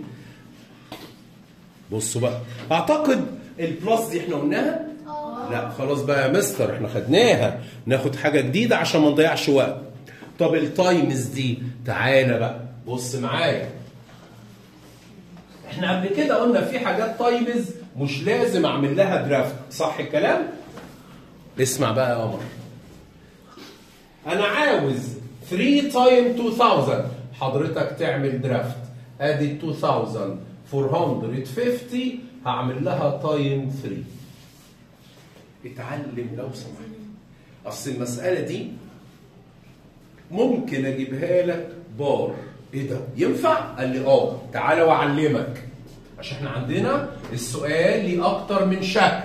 بصوا بقى اعتقد البلس دي احنا قلناها لا خلاص بقى يا مستر احنا خدناها ناخد حاجه جديده عشان ما نضيعش وقت طب التايمز دي تعالى بقى بص معايا احنا قبل كده قلنا في حاجات تايمز مش لازم اعمل لها درافت صح الكلام اسمع بقى يا قمر انا عاوز 3 تايم 2000 حضرتك تعمل درافت ادي 2450 هعمل لها تايم 3 اتعلم لو سمحت اصل المساله دي ممكن اجيبها لك بار ايه ده ينفع قال لي اه تعالى واعلمك عشان احنا عندنا السؤال ليه اكتر من شكل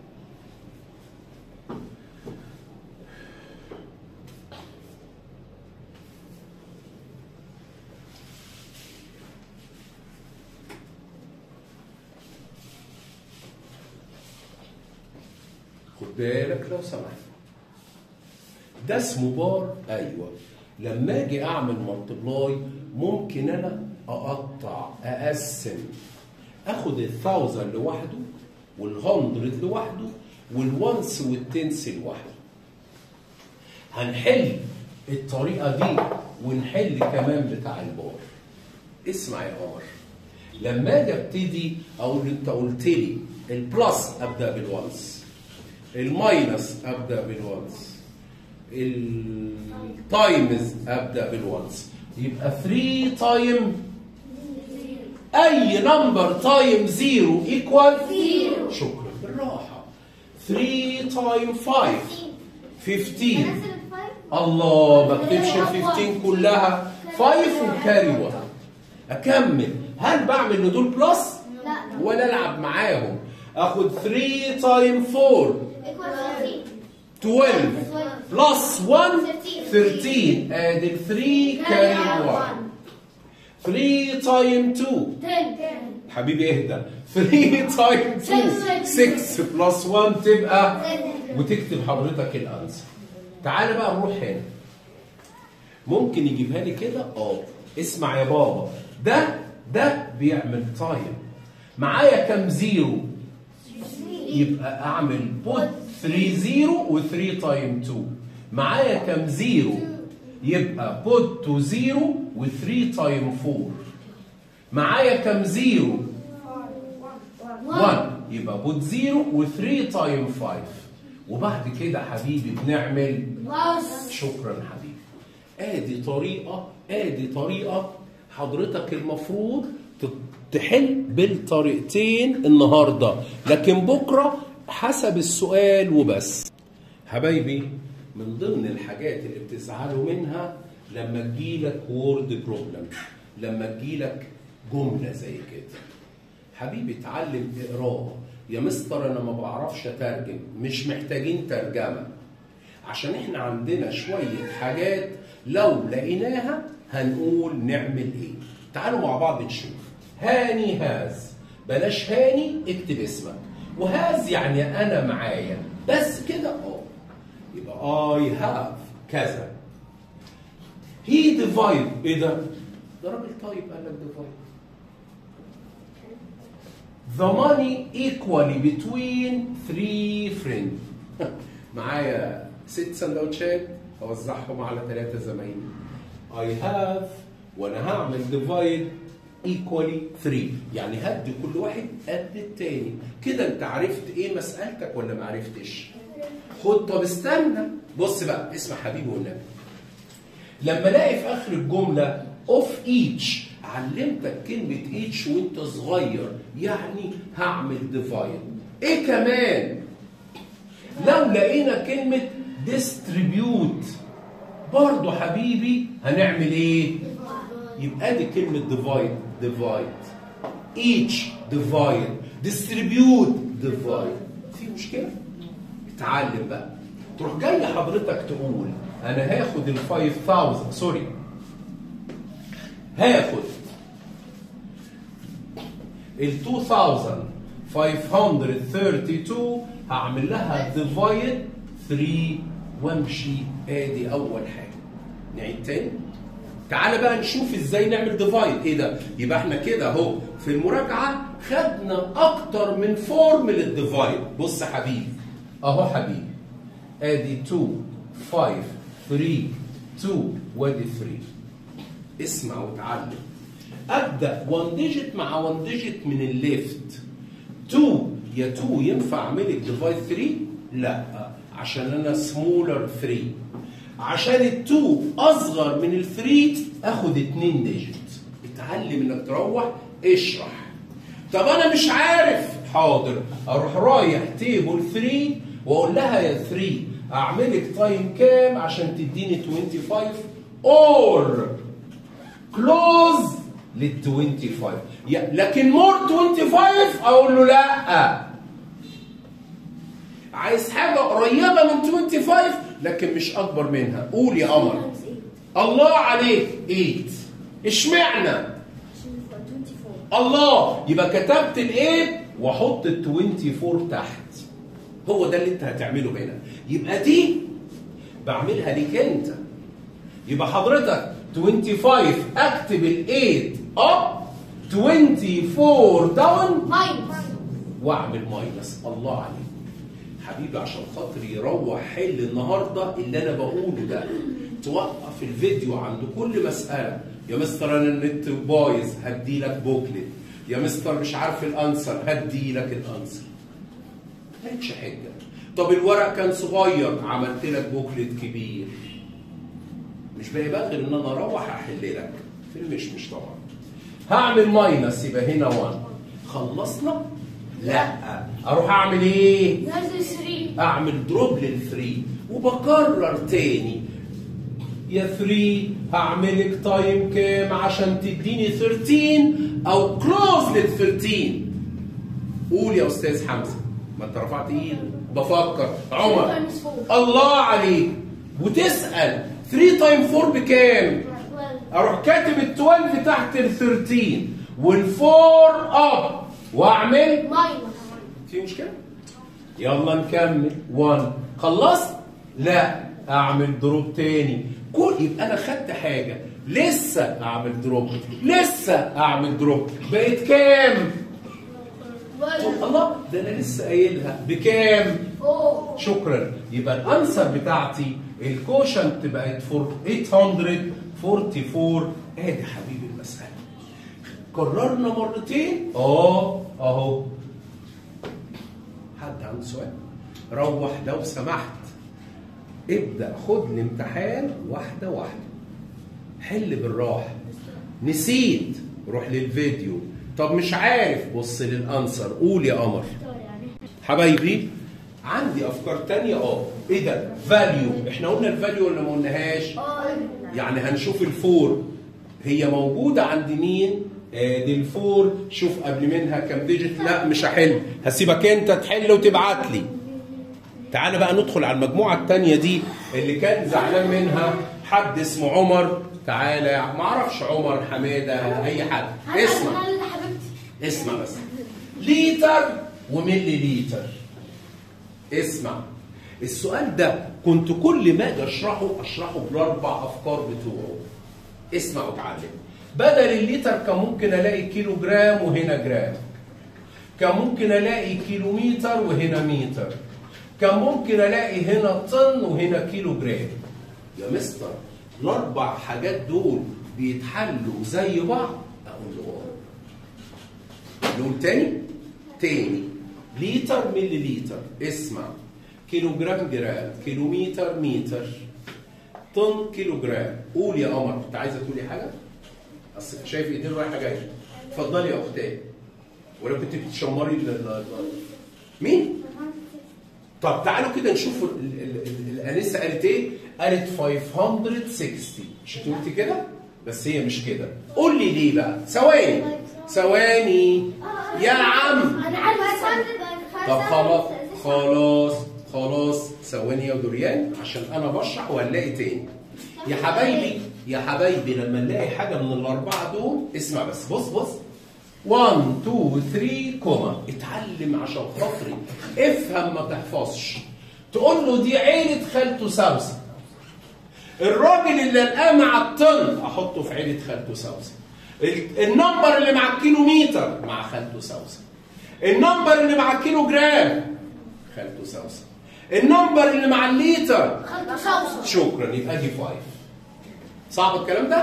خد بالك لو سمحت ده اسمه بار ايوه لما اجي اعمل ملتبلاي ممكن انا اقطع اقسم اخد الثاوزند لوحده والهندرد لوحده والونس والتنس لوحده هنحل الطريقه دي ونحل كمان بتاع البار اسمع يا قمر لما اجي ابتدي اقول انت قلت لي البلس ابدا بالونس الماينس ابدا بالونس التايمز ابدا بالونس يبقى 3 تايم اي نمبر تايم 0 ايكوال زيرو. شكرا بالراحه 3 تايم 5 15 الله ما اكتبش ال 15 كلها 5 وكاري 1 اكمل هل بعمل لدول بلس لا ولا العب معاهم اخد 3 تايم 4 equal 12 بلس 1 13 ادي 3 كاري 1 3 تايم 2 10 حبيبي اهدى 3 تايم 2 6 بلس 1 تبقى وتكتب حضرتك الانسر تعال بقى نروح هنا ممكن يجيبها لي كده اه اسمع يا بابا ده ده بيعمل تايم معايا كام زيرو يبقى اعمل بوت 3 زيرو و3 تايم 2 معايا كام زيرو يبقى بوت 2 زيرو و3 تايم 4 معايا كام زيرو 1 يبقى بوت 0 و3 تايم 5 وبعد كده حبيبي بنعمل بلس شكرا حبيبي ادي طريقه ادي طريقه حضرتك المفروض تحل بالطريقتين النهارده لكن بكره حسب السؤال وبس حبايبي من ضمن الحاجات اللي بتزعلوا منها لما تجيلك وورد بروبلم لما تجيلك جمله زي كده حبيبي اتعلم اقراها يا مستر انا ما بعرفش اترجم مش محتاجين ترجمه عشان احنا عندنا شويه حاجات لو لقيناها هنقول نعمل ايه تعالوا مع بعض نشوف هاني هاز بلاش هاني اكتب اسمك وهاز يعني انا معايا بس كده اه يبقى اي هاف كذا هي ديفايد ايه ده؟ ده راجل طيب قال لك ديفايد The money equally between three friends. معايا ست سندوتشات اوزعهم على ثلاثة زمايلي. I have وانا هعمل divide equally 3 يعني هدي كل واحد قد التاني كده انت عرفت ايه مسألتك ولا ما عرفتش؟ خد طب استنى بص بقى اسمع حبيبي والنبي لما الاقي في اخر الجمله اوف ايتش علمتك كلمه ايتش وانت صغير يعني هعمل ديفايد ايه كمان لو لقينا كلمه ديستريبيوت برضه حبيبي هنعمل ايه يبقى دي كلمه ديفايد ديفايد ايتش ديفايد ديستريبيوت ديفايد في مشكله اتعلم بقى تروح جاي حضرتك تقول انا هاخد ال 5000 سوري هاخد ال 2532 هعمل لها ديفايد 3 وامشي ادي اول حاجه نعيد تاني تعالى بقى نشوف ازاي نعمل ديفايد ايه ده يبقى احنا كده اهو في المراجعه خدنا اكتر من فورم للديفايد بص يا حبيبي اهو حبيبي ادي 2 5 3 2 وادي 3 اسمع وتعلم ابدا 1 ديجيت مع 1 ديجيت من الليفت 2 يا 2 ينفع اعمل ديفايد 3 لا عشان انا سمولر 3 عشان ال 2 اصغر من ال 3 اخد 2 ديجيت اتعلم انك تروح اشرح طب انا مش عارف حاضر اروح رايح تيبل 3 واقول لها يا 3 اعملك تايم كام عشان تديني 25 اور كلوز لل 25 يا- لكن مور 25 اقول له لا عايز حاجه قريبه من 25 لكن مش اكبر منها قول يا قمر الله عليك 8 اشمعنى الله يبقى كتبت الايه واحط ال 24 تحت هو ده اللي انت هتعمله هنا يبقى دي بعملها ليك انت يبقى حضرتك 25 اكتب ال 8 اب 24 داون ماينس واعمل ماينس الله عليك حبيبي عشان خاطر يروح حل النهارده اللي انا بقوله ده توقف الفيديو عند كل مساله يا مستر انا النت بايظ هدي لك بوكلت يا مستر مش عارف الانسر هدي لك الانسر مالكش حجه طب الورق كان صغير عملت لك بوكلت كبير مش باقي بقى غير ان انا اروح احل لك في المشمش طبعا هعمل ماينس يبقى هنا 1 خلصنا لا اروح اعمل ايه نازل 3 اعمل دروب لل 3 وبكرر تاني يا 3 هعملك تايم كام عشان تديني 13 او كلوز لل 13 قول يا استاذ حمزه ما انت رفعت ايدك بفكر عمر تايمز 4 الله عليك وتسال 3 تايم 4 بكام اروح كاتب ال 12 تحت ال 13 وال4 اب واعمل ماينس في مشكله يلا نكمل 1 خلصت لا اعمل دروب تاني كل يبقى انا خدت حاجه لسه اعمل دروب لسه اعمل دروب بقت كام طب الله ده انا لسه قايلها بكام اوه شكرا يبقى الانسر بتاعتي الكوشنت بقت فور 844 ادي حبيبي المساله كررنا مرتين اه اهو حد عنده سؤال روح لو سمحت ابدا خد الامتحان واحده واحده حل بالراحه نسيت روح للفيديو طب مش عارف بص للانسر قول يا قمر حبايبي عندي افكار تانية اه ايه ده فاليو احنا قلنا الفاليو ولا ما قلناهاش يعني هنشوف الفور هي موجودة عند مين؟ ادي الفور شوف قبل منها كام ديجيت لا مش هحل هسيبك انت تحل وتبعت لي تعالى بقى ندخل على المجموعة التانية دي اللي كان زعلان منها حد اسمه عمر تعالى ما اعرفش عمر حمادة اي حد اسمع اسمع بس لتر وملي لتر اسمع السؤال ده كنت كل ما اجي اشرحه اشرحه بالاربع افكار بتوعه اسمع وتعلم بدل الليتر كان ممكن الاقي كيلو جرام وهنا جرام كان ممكن الاقي كيلومتر وهنا متر كان ممكن الاقي هنا طن وهنا كيلو جرام يا مستر الاربع حاجات دول بيتحلوا زي بعض اقول له اه نقول تاني تاني لتر ملي لتر اسمع كيلو جرام جرام كيلومتر متر طن كيلو جرام قول يا قمر كنت عايزه تقولي حاجه اصل شايف ايدين رايحه جايه اتفضلي يا اختي ولا كنت بتشمري ال- ال- ال- مين طب تعالوا كده نشوف ال- ال- ال- الانسه قالت ايه قالت 560 مش انت قلتي كده بس هي مش كده قول لي ليه بقى ثواني ثواني يا عم انا عارفه طب خلاص خلاص خلاص ثواني يا دوريان عشان انا بشرح وهنلاقي تاني يا حبايبي يا حبايبي لما نلاقي حاجه من الاربعه دول اسمع بس بص بص 1 2 3 كوما اتعلم عشان خاطري افهم ما تحفظش تقول له دي عيله خالته سوسن الراجل اللي لقاه مع الطن احطه في عيله خالته سوسن ال- النمبر اللي مع الكيلومتر مع خالته سوسن النمبر اللي مع الكيلو جرام خالته سوسن النمبر اللي مع الليتر خلطه صوصه شكرا يبقى دي 5 صعب الكلام ده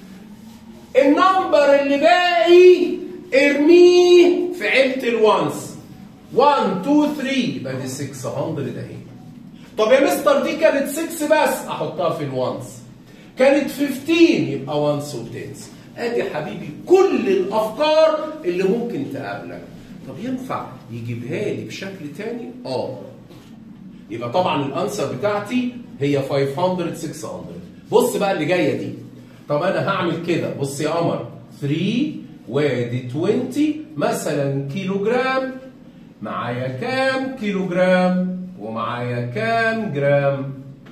النمبر اللي باقي ارميه في عيله الوانس 1 2 3 يبقى دي 600 اهي طب يا مستر دي كانت 6 بس احطها في الوانس كانت 15 يبقى وانس وتنس ادي يا حبيبي كل الافكار اللي ممكن تقابلك طب ينفع يجيبها لي بشكل تاني اه يبقى طبعا الانسر بتاعتي هي 500 600 بص بقى اللي جايه دي طب انا هعمل كده بص يا قمر 3 وادي 20 مثلا كيلو جرام معايا كام كيلو جرام ومعايا كام جرام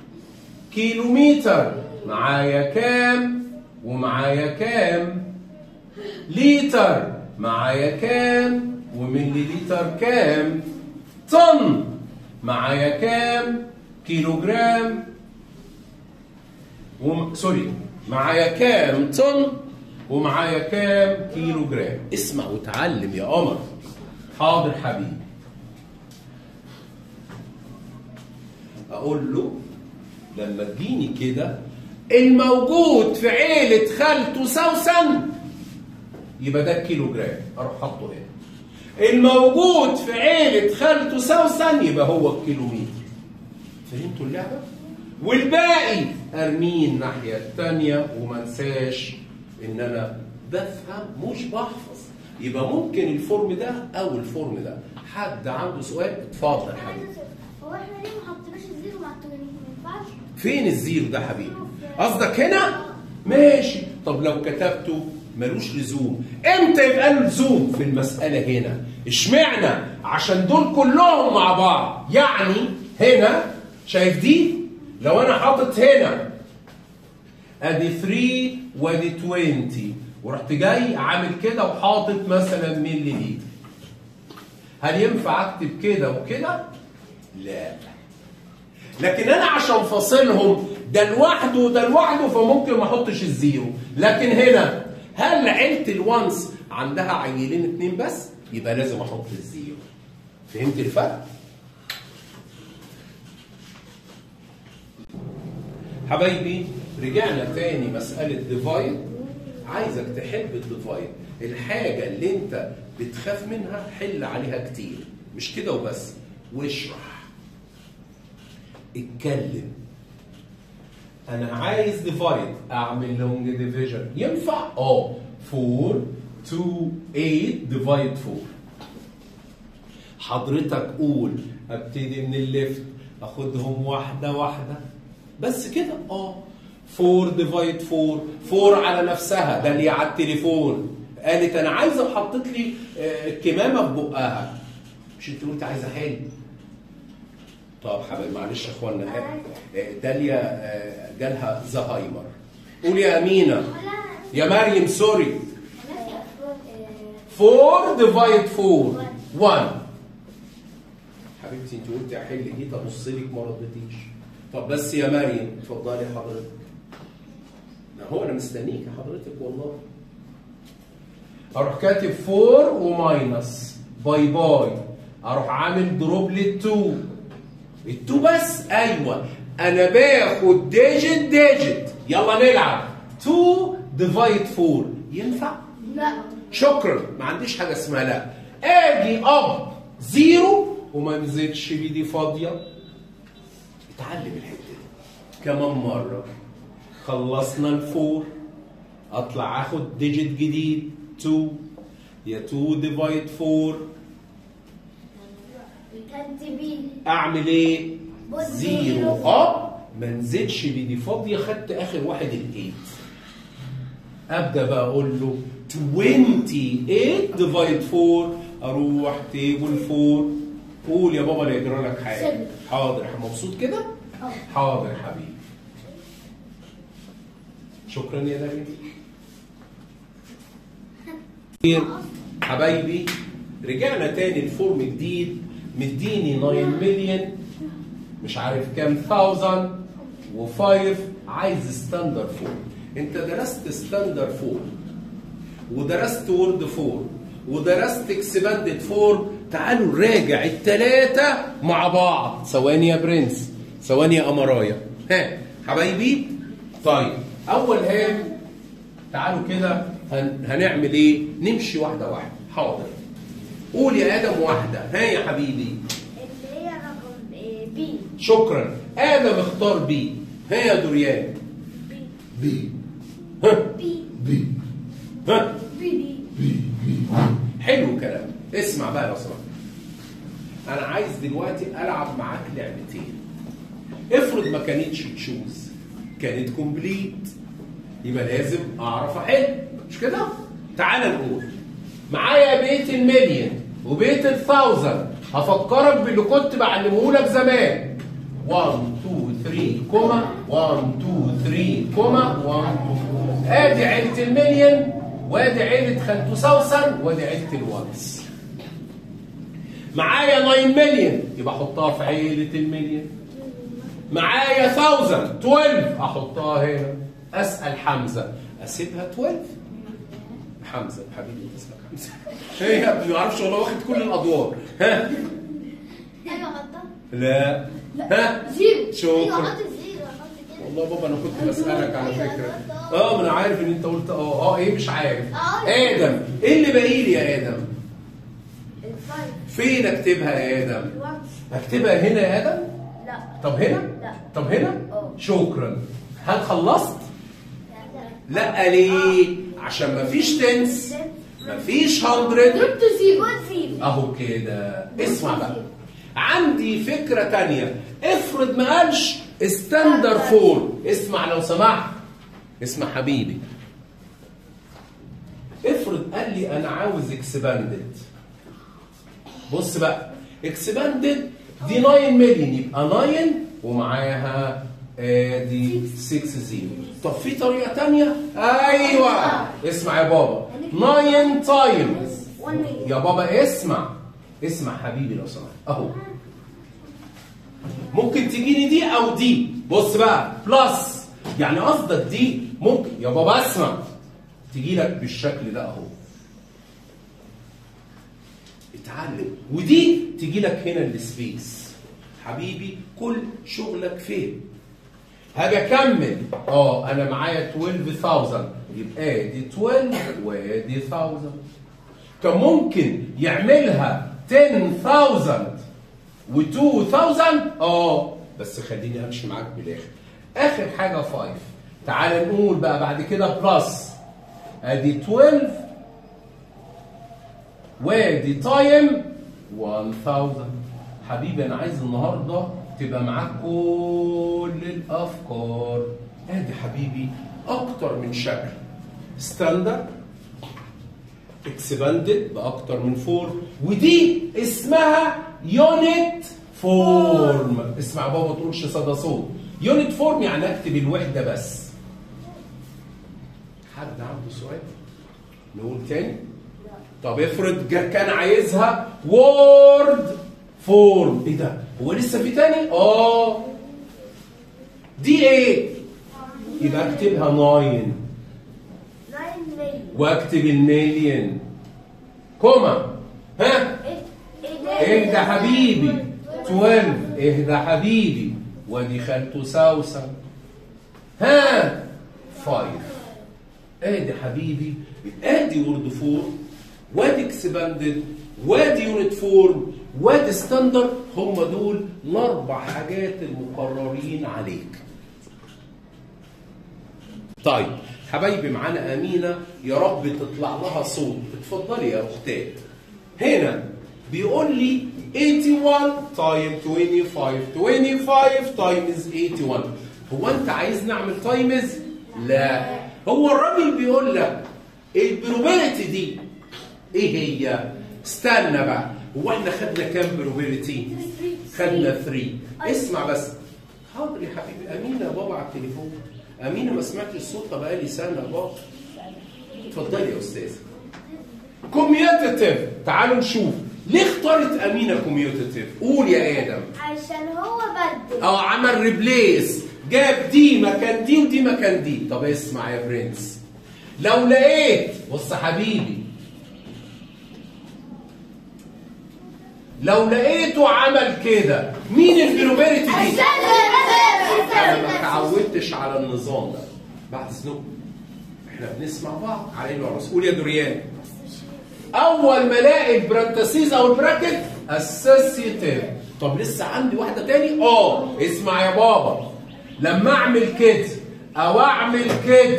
كيلومتر معايا كام ومعايا كام لتر معايا كام وملي لتر كام طن معايا كام كيلو جرام وم... سوري معايا كام طن ومعايا كام كيلو جرام اسمع وتعلم يا قمر حاضر حبيبي اقول له لما تجيني كده الموجود في عيلة خالته سوسن يبقى ده كيلو جرام اروح حاطه هنا الموجود في عيلة خالته سوسن يبقى هو الكيلومتر فهمتوا اللعبة؟ والباقي ارميه الناحية التانية وما انساش ان انا بفهم مش بحفظ يبقى ممكن الفورم ده او الفورم ده حد عنده سؤال اتفضل يا حبيبي هو احنا ليه ما حطيناش الزيرو مع التمانين ما ينفعش؟ فين الزيرو ده حبيبي قصدك هنا ماشي طب لو كتبته ملوش لزوم امتى يبقى له لزوم في المساله هنا اشمعنى عشان دول كلهم مع بعض يعني هنا شايف دي لو انا حاطط هنا ادي 3 وادي 20 ورحت جاي عامل كده وحاطط مثلا ملي لتر هل ينفع اكتب كده وكده لا لكن انا عشان فاصلهم ده لوحده وده لوحده فممكن ما احطش الزيرو لكن هنا هل عيله الوانس عندها عيلين اتنين بس يبقى لازم احط الزيرو فهمت الفرق حبايبي رجعنا تاني مسألة ديفايد عايزك تحب الديفايد الحاجة اللي انت بتخاف منها حل عليها كتير مش كده وبس واشرح اتكلم انا عايز ديفايد اعمل لونج ديفيجن ينفع اه 4 2 8 ديفايد 4 حضرتك قول ابتدي من الليفت اخدهم واحده واحده بس كده اه 4 ديفايد 4 4 على نفسها ده اللي على التليفون قالت انا عايزه وحطت لي آه، الكمامه في بقها مش انت قلت عايزه حل طب حبايبي معلش يا اخوانا آه، داليا آه، جالها زهايمر قول يا امينه يا مريم سوري 4 ديفايد 4 1 حبيبتي انت قلتي احل دي طب بص لك ما ردتيش طب بس يا مريم اتفضلي حضرتك ما هو انا مستنيك يا حضرتك والله اروح كاتب 4 وماينس باي باي اروح عامل دروب لل2 ال2 بس ايوه انا باخد ديجيت ديجيت يلا نلعب 2 ديفايد 4 ينفع؟ لا شكرا ما عنديش حاجه اسمها لا اجي اب زيرو وما انزلش بايدي فاضيه اتعلم الحته دي كمان مره خلصنا الفور اطلع اخد ديجيت جديد 2 يا 2 ديفايد 4 كاتبين اعمل ايه؟ بص زيرو زيرو. اب ما نزلش بايدي فاضيه خدت اخر واحد الايت ابدا بقى اقول له 28 ديفايد 4 اروح تيبل 4 قول يا بابا لا يجرى لك حاجه سبعة. حاضر مبسوط كده؟ اه حاضر حبيبي شكرا يا دارين خير حبايبي رجعنا تاني لفورم جديد مديني 9 مليون مش عارف كام ثاوزند و5 عايز ستاندر فورم انت درست ستاندر فورم ودرست وورد فورم ودرست اكسباندد فورم تعالوا نراجع التلاتة مع بعض ثواني يا برنس ثواني يا أمرايا ها حبايبي طيب أول هام تعالوا كده هن... هنعمل ايه نمشي واحدة واحدة حاضر قول يا آدم واحدة ها يا حبيبي اللي هي رقم آه، بي شكرا آدم اختار بي ها يا دوريان بي بي ها بي بي ها بي بي حلو كلام اسمع بقى لو سمحت انا عايز دلوقتي العب معاك لعبتين افرض ما كانتش تشوز كانت كومبليت يبقى لازم اعرف احل مش كده تعال نقول معايا بيت المليون وبيت الثاوزند هفكرك باللي كنت بعلمه لك زمان 1 2 3 كوما 1 2 3 كوما 1 2 ادي عيله المليون وادي عيله خالته سوسن وادي عيله الوانس معايا 9 مليون يبقى احطها في عيله المليون معايا 1000 12 احطها هنا اسال حمزه اسيبها 12 حمزه حبيبي انت اسمك حمزه ايه يا ابني ما اعرفش والله واخد كل الادوار ها ايوه غلطان لا ها زيرو شكرا. ايوه حط زيرو حط كده والله بابا انا كنت بسالك على فكره اه ما انا عارف ان انت قلت اه اه ايه مش عارف آه. ادم ايه اللي باقي لي يا ادم الفايف فين اكتبها يا ادم الوان اكتبها هنا يا ادم لا طب هنا لا. طب هنا اه. شكرا هل خلصت لا ليه عشان مفيش تنس مفيش 100 ضربت زيرو زيرو اهو كده اسمع بقى عندي فكرة تانية افرض ما قالش ستاندر فور اسمع لو سمحت اسمع حبيبي افرض قال لي انا عاوز اكسباندد بص بقى اكسباندد دي 9 مليون يبقى 9 ومعاها آه، دي 6 زيرو طب في طريقة تانية ايوه اسمع يا بابا 9 تايمز 1 مليون يا بابا اسمع اسمع حبيبي لو سمحت اهو ممكن تجيني دي او دي بص بقى بلس يعني قصدك دي ممكن يا بابا اسمع تجي لك بالشكل ده اهو اتعلم ودي تجي لك هنا السبيس حبيبي كل شغلك فين هاجي اكمل اه انا معايا 12000 يبقى ادي 12 وادي 1000 كان ممكن يعملها 10000 و2000 اه بس خليني امشي معاك بالاخر اخر حاجه 5 تعال نقول بقى بعد كده بلس ادي 12 وادي تايم 1000 حبيبي انا عايز النهارده تبقى معاك كل الافكار ادي حبيبي اكتر من شكل ستاندرد اكسباندد باكتر من فورم ودي اسمها يونت فورم اسمع بابا ما تقولش صدى صوت يونت فورم يعني اكتب الوحده بس حد عنده سؤال نقول تاني طب افرض جا- كان عايزها وورد فورم ايه ده هو لسه في تاني اه دي ايه يبقى اكتبها 9 واكتب المليون كوما ها اهدى حبيبي 12 اهدى حبيبي وادي خالته سوسن ها 5 ادي حبيبي ادي وورد فورم وادي اكسباندد وادي يونت فورم وادي ستاندرد هم دول الاربع حاجات المقررين عليك طيب حبايبي معانا امينه يا رب تطلع لها صوت اتفضلي يا اختي هنا بيقول لي 81 تايم 25 25 تايمز 81 هو انت عايز نعمل تايمز لا هو الراجل بيقول لك البروبابيلتي دي ايه هي استنى بقى هو احنا خدنا كام بروبابيلتي خدنا 3 اسمع بس حاضر يا حبيبي امينه يا بابا على التليفون امينه ما سمعتش صوتها بقالي سنه يا بابا اتفضلي يا استاذ كوميوتيتيف تعالوا نشوف ليه اختارت امينه كوميوتيتيف قول يا ادم عشان هو بدل اه عمل ريبليس جاب دي مكان دي ودي مكان دي طب اسمع يا برنس لو لقيت بص يا حبيبي لو لقيته عمل كده مين البروبابيلتي دي؟ انا ما تعودتش على النظام ده بعد سنوب احنا بنسمع بعض على انه الرسول قول يا دوريان اول ما الاقي البرانتسيز او البراكت اسوسيتيف طب لسه عندي واحده تاني اه اسمع يا بابا لما اعمل كده او اعمل كده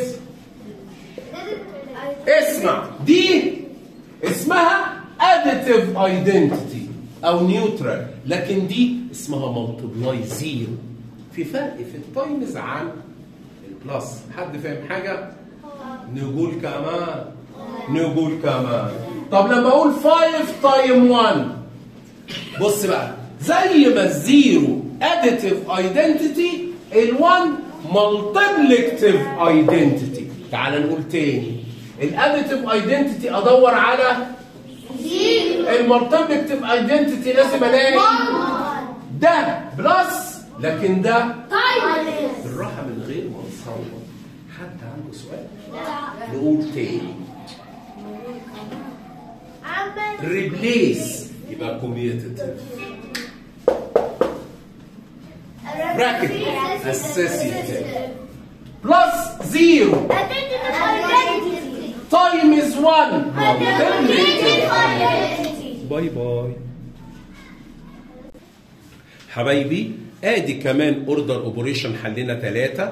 اسمع دي اسمها additive identity او نيوترال لكن دي اسمها مالتبلاي زيرو في فرق في التايمز عن البلس حد فاهم حاجه نقول كمان نقول كمان طب لما اقول 5 تايم 1 بص بقى زي ما الزيرو اديتيف ايدنتيتي ال1 مالتيبلكتيف ايدنتيتي تعال نقول تاني الاديتيف ايدنتيتي ادور على المالتيبلكتيف ايدنتيتي لازم الاقي ده بلس لكن ده بالراحه من غير ما نصور حد عنده سؤال نقول تاني عمل ريبليس يبقى كوميوتيتيف bracket associative بلس زيرو تايمز 1 باي باي حبايبي ادي كمان اوردر اوبريشن حلنا ثلاثة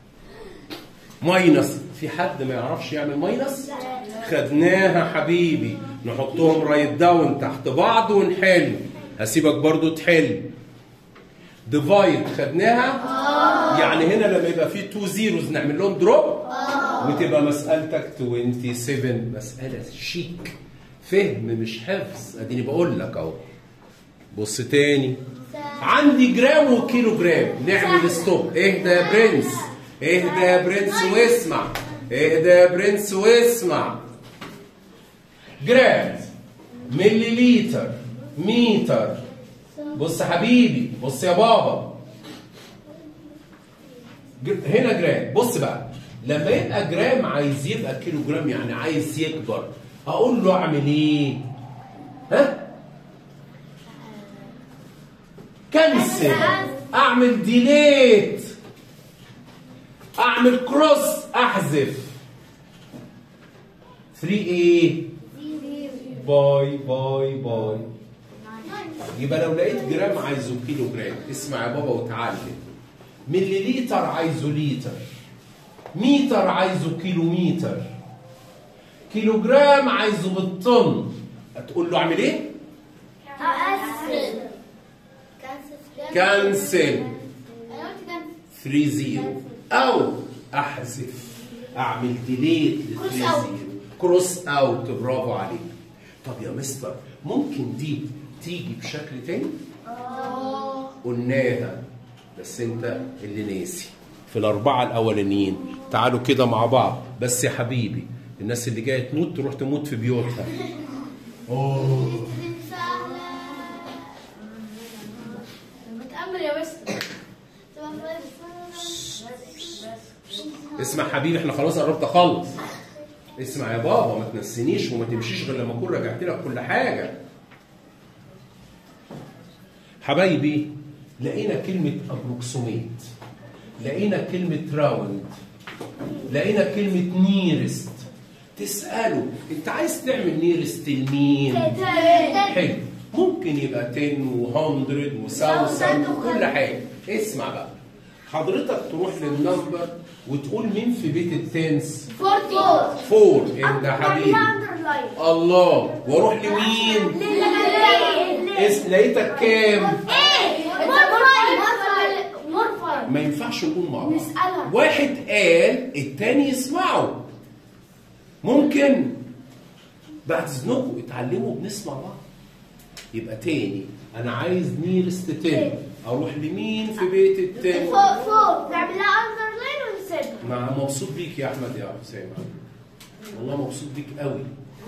ماينس في حد ما يعرفش يعمل ماينس خدناها حبيبي نحطهم رايت داون تحت بعض ونحل هسيبك برضو تحل ديفايد خدناها يعني هنا لما يبقى في تو زيروز نعمل لهم دروب وتبقى مسألتك 27 مسألة شيك فهم مش حفظ اديني بقول لك اهو بص تاني عندي جرام وكيلو جرام نعمل ستوب اهدى يا برنس اهدى يا برنس واسمع اهدى يا برنس واسمع جرام مليليتر متر بص يا حبيبي بص يا بابا ج- هنا جرام بص بقى لما يبقى جرام عايز يبقى كيلو جرام يعني عايز يكبر اقول له اعمل ايه ها كنسل اعمل ديليت اعمل كروس احذف 3 ايه باي باي باي يبقى لو لقيت جرام عايزه كيلو جرام اسمع يا بابا وتعلم مليليتر عايزه لتر متر عايزه كيلو متر كيلو جرام عايزه بالطن هتقول له اعمل ايه أقسم كانسل أنا قلت كانسل 3 0 او احذف اعمل ديليت ل 3 Cross out. 0 كروس اوت برافو عليك طب يا مستر ممكن دي تيجي بشكل تاني اه قلناها بس انت اللي ناسي في الاربعه الاولانيين تعالوا كده مع بعض بس يا حبيبي الناس اللي جايه تموت تروح تموت في بيوتها اوه متأمل يا مستر اسمع حبيبي احنا خلاص قربت اخلص اسمع يا بابا ما تنسينيش وما تمشيش غير لما اكون رجعت لك كل حاجه حبايبي لقينا كلمة ابروكسوميت لقينا كلمة راوند لقينا كلمة نيرست تسأله انت عايز تعمل نيرست لمين؟ حلو ممكن يبقى 10 و100 و1000 وكل حاجة اسمع بقى حضرتك تروح للنمبر وتقول مين في بيت التنس فورتي فور انت حبيبي الله واروح لمين اس لقيتك كام ما ينفعش نقول مع بعض نسألها. واحد قال التاني يسمعه ممكن بعد اذنكم اتعلموا بنسمع بعض يبقى تاني انا عايز نيرست تاني اروح لمين في بيت التاني فوق فوق نعمل لها اندرلاين ونسيبها مع مبسوط بيك يا احمد يا حسام والله مبسوط بيك قوي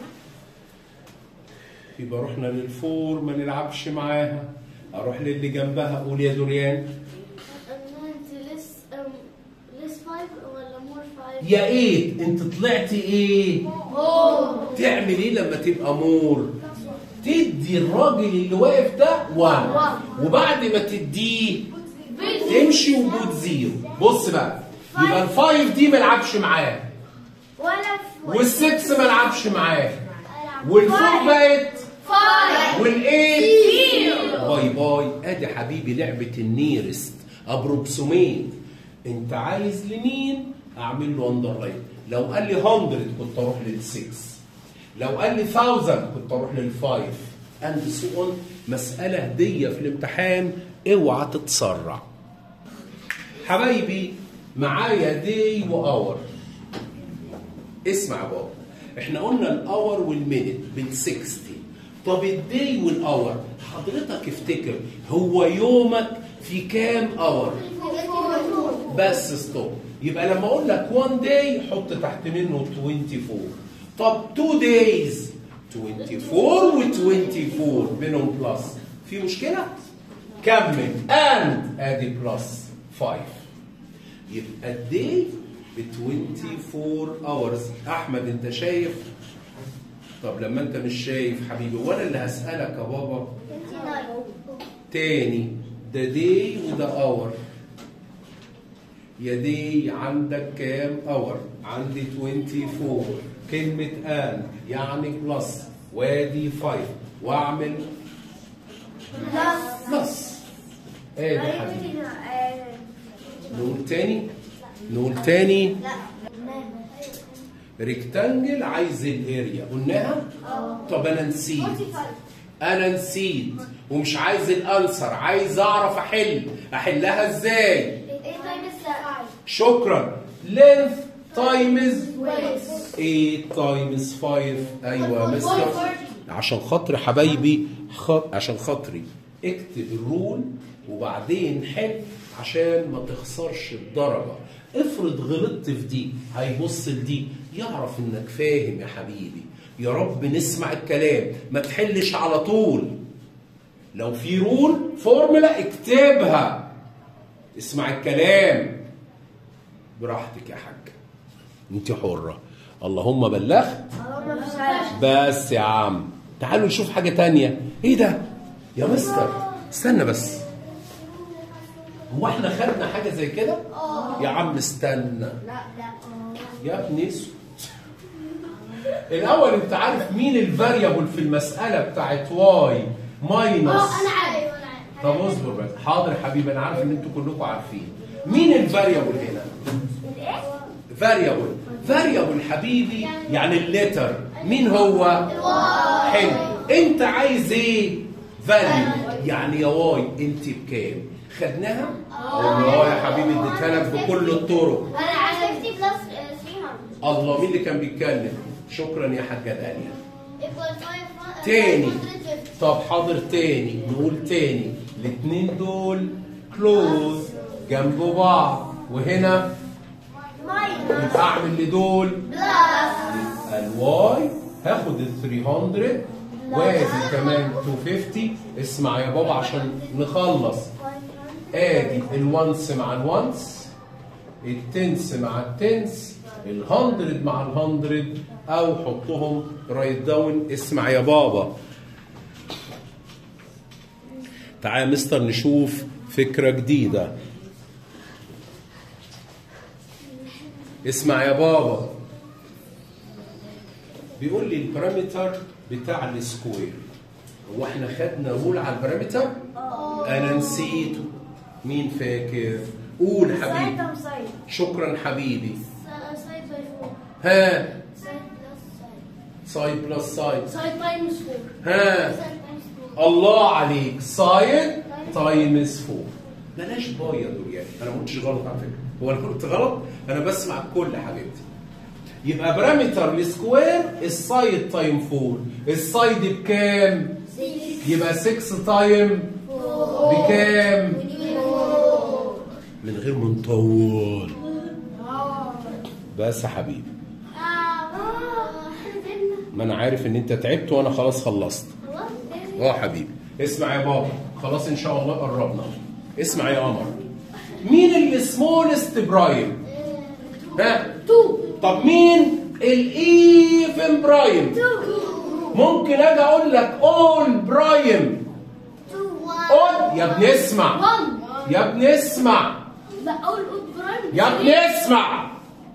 يبقى رحنا للفور ما نلعبش معاها اروح للي جنبها قول يا دوريان انت لس لس فايف ولا مور فايف؟ يا ايه انت طلعتي ايه مور تعمل ايه لما تبقى مور تدي الراجل اللي واقف ده وان وبعد ما تديه تمشي وجود زيرو بص بقى يبقى الفايف دي ما لعبش معاه ولا والسكس ما لعبش معاه والفور بقت فايف والايه باي باي ادي حبيبي لعبه النيرست ابروكسوميت انت عايز لمين اعمل له اندرلاين لو قال لي 100 كنت اروح لل6 لو قال لي 1000 كنت اروح لل5 اند سو اون مساله هديه في الامتحان اوعى تتسرع حبايبي معايا دي واور اسمع يا بابا احنا قلنا الاور والمينت بال60 طب الدي والاور حضرتك افتكر هو يومك في كام اور بس ستوب يبقى لما اقول لك 1 داي حط تحت منه 24 طب 2 دايز 24 و24 بينهم بلس في مشكله كمل اند ادي بلس 5 يبقى الداي ب 24 اورز احمد انت شايف طب لما انت مش شايف حبيبي وانا اللي هسالك يا بابا تاني ده دي وده اور يا دي عندك كام اور عندي 24 كلمة ان يعني بلس وادي 5 واعمل بلس ادي حبيبي نقول تاني نقول تاني ريكتانجل عايز الاريا قلناها طب انا نسيت انا نسيت ومش عايز الانسر عايز اعرف احل احلها ازاي شكرا لينث تايمز 8 تايمز 5 ايوه يا مستر عشان خاطري حبايبي خ... عشان خاطري اكتب الرول وبعدين حل عشان ما تخسرش الدرجه افرض غلطت في دي هيبص لدي يعرف انك فاهم يا حبيبي يا رب نسمع الكلام ما تحلش على طول لو في رول فورمولا اكتبها اسمع الكلام براحتك يا حاج انت حرة اللهم بلغت بس يا عم تعالوا نشوف حاجة تانية ايه ده يا مستر استنى بس هو احنا خدنا حاجة زي كده يا عم استنى لا لا يا ابني اسود الاول انت عارف مين الفاريبل في المسألة بتاعت واي ماينس اه انا عارف انا عارف طب اصبر بس حاضر يا حبيبي انا عارف ان انتوا كلكم عارفين مين الفاريبل هنا الايه؟ فاريبل فاريبل حبيبي يعني الليتر مين هو حلو انت عايز ايه فاليو يعني يا واي انت بكام خدناها الله يا حبيبي اديتها لك بكل الطرق انا على 50 بلس 300 الله مين اللي كان بيتكلم شكرا يا حاجه داليا equal 5 تاني 550. طب حاضر تاني نقول تاني الاتنين دول كلوز جنب بعض وهنا minus يبقى اعمل لدول plus يبقى الواي هاخد ال 300 وادي كمان 250 اسمع يا بابا عشان نخلص ادي الونس مع الونس التنس مع التنس الهندرد مع الهندرد او حطهم رايت داون اسمع يا بابا تعال يا مستر نشوف فكرة جديدة اسمع يا بابا بيقول لي البارامتر بتاع السكوير هو احنا خدنا رول على البارامتر انا نسيته مين فاكر قول side حبيبي times side شكرا حبيبي side by 4 ها side plus side سايد بلس سايد side times 4 ها side times 4 الله عليك سايد تايمز 4 بلاش باي يا دوريان انا ما قلتش غلط على فكره هو انا قلت غلط انا بسمع الكل يا حبيبتي يبقى بارامتر السكوير السايد تايم 4 السايد بكام 6 يبقى 6 تايم بكام من غير ما نطول بس يا حبيبي ما انا عارف ان انت تعبت وانا خلاص خلصت اه يا حبيبي اسمع يا بابا خلاص ان شاء الله قربنا اسمع يا قمر مين السمولست برايم ها طب مين الايفن برايم ممكن اجي اقول لك اول برايم اول يا ابني اسمع يا ابني اسمع يا ابني اسمع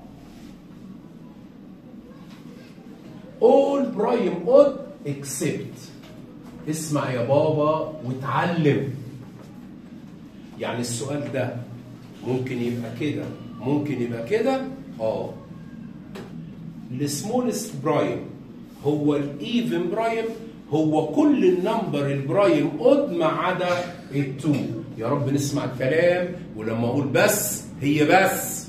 all برايم اود except اسمع يا بابا واتعلم يعني السؤال ده ممكن يبقى كده ممكن يبقى كده اه السمولست برايم هو الايفن برايم هو كل النمبر البرايم اود ما عدا التو يا رب نسمع الكلام ولما اقول بس هي بس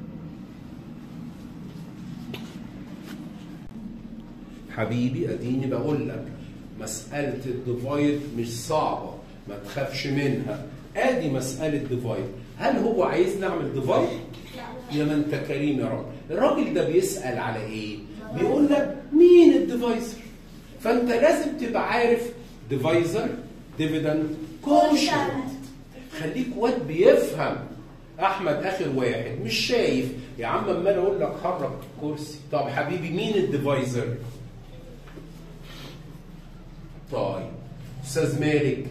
حبيبي اديني بقول لك مساله الديفايد مش صعبه ما تخافش منها ادي مساله ديفايد هل هو عايز نعمل ديفايد يا ما انت كريم يا رب الراجل ده بيسال على ايه بيقول لك مين الديفايزر فانت لازم تبقى عارف ديفايزر ديفيدند كوشنت خليك واد بيفهم احمد اخر واحد مش شايف يا عم اما انا اقول لك حرك الكرسي طب حبيبي مين الديفايزر طيب استاذ مالك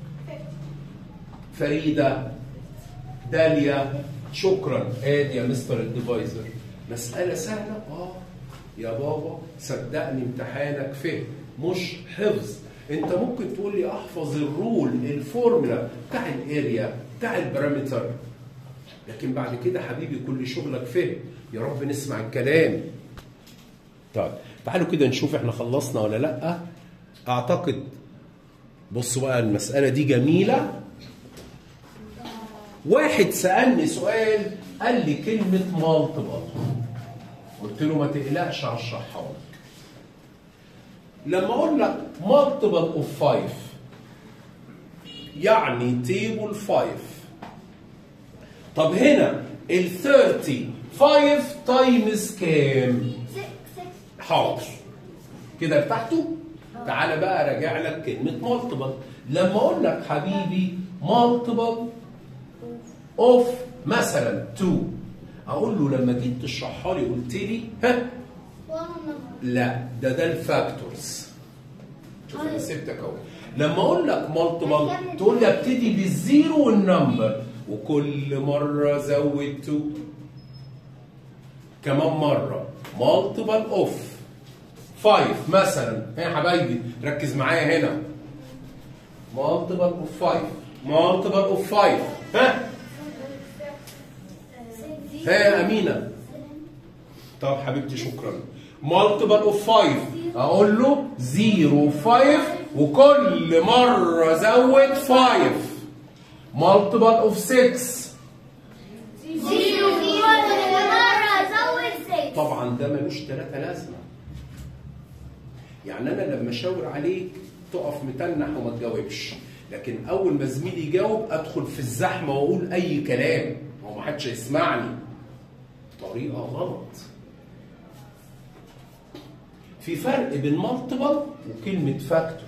فريده داليا شكرا ادي يا مستر الديفايزر مساله سهله اه يا بابا صدقني امتحانك فهم مش حفظ انت ممكن تقول لي احفظ الرول الفورمولا بتاع الاريا بتاع البارامتر لكن بعد كده حبيبي كل شغلك فهم يا رب نسمع الكلام طيب تعالوا كده نشوف احنا خلصنا ولا لا اعتقد بصوا بقى المساله دي جميله واحد سالني سؤال قال لي كلمه مالتيبل قلت له ما تقلقش هشرحها لك لما اقول لك مالتيبل اوف 5 يعني تيبل 5 طب هنا ال 30 5 تايمز كام؟ 6 6 حاضر كده ارتحتوا؟ تعالى بقى راجع لك كلمة مالتيبل لما اقول لك حبيبي مالتيبل اوف مثلا 2 اقول له لما جيت تشرحها لي قلت لي ها 1 لا ده ده الفاكتورز شوف انا سبتك اهو لما اقول لك مالتيبل تقول لي ابتدي بالزيرو والنمبر وكل مره زود 2 كمان مره مالتيبل اوف 5 مثلا ها يا حبايبي ركز معايا هنا مالتيبل اوف 5 مالتيبل اوف 5 ها ها يا امينه طب حبيبتي شكرا مالتيبل اوف 5 اقول له 0 5 وكل مره زود 5 مالتيبل اوف 6 زيرو كل مرة زود ستة طبعا ده ملوش ثلاثة لازمة يعني أنا لما أشاور عليك تقف متنح وما تجاوبش لكن أول ما زميلي يجاوب أدخل في الزحمة وأقول أي كلام هو ما حدش يسمعني طريقة غلط في فرق بين مالتيبل وكلمة فاكتور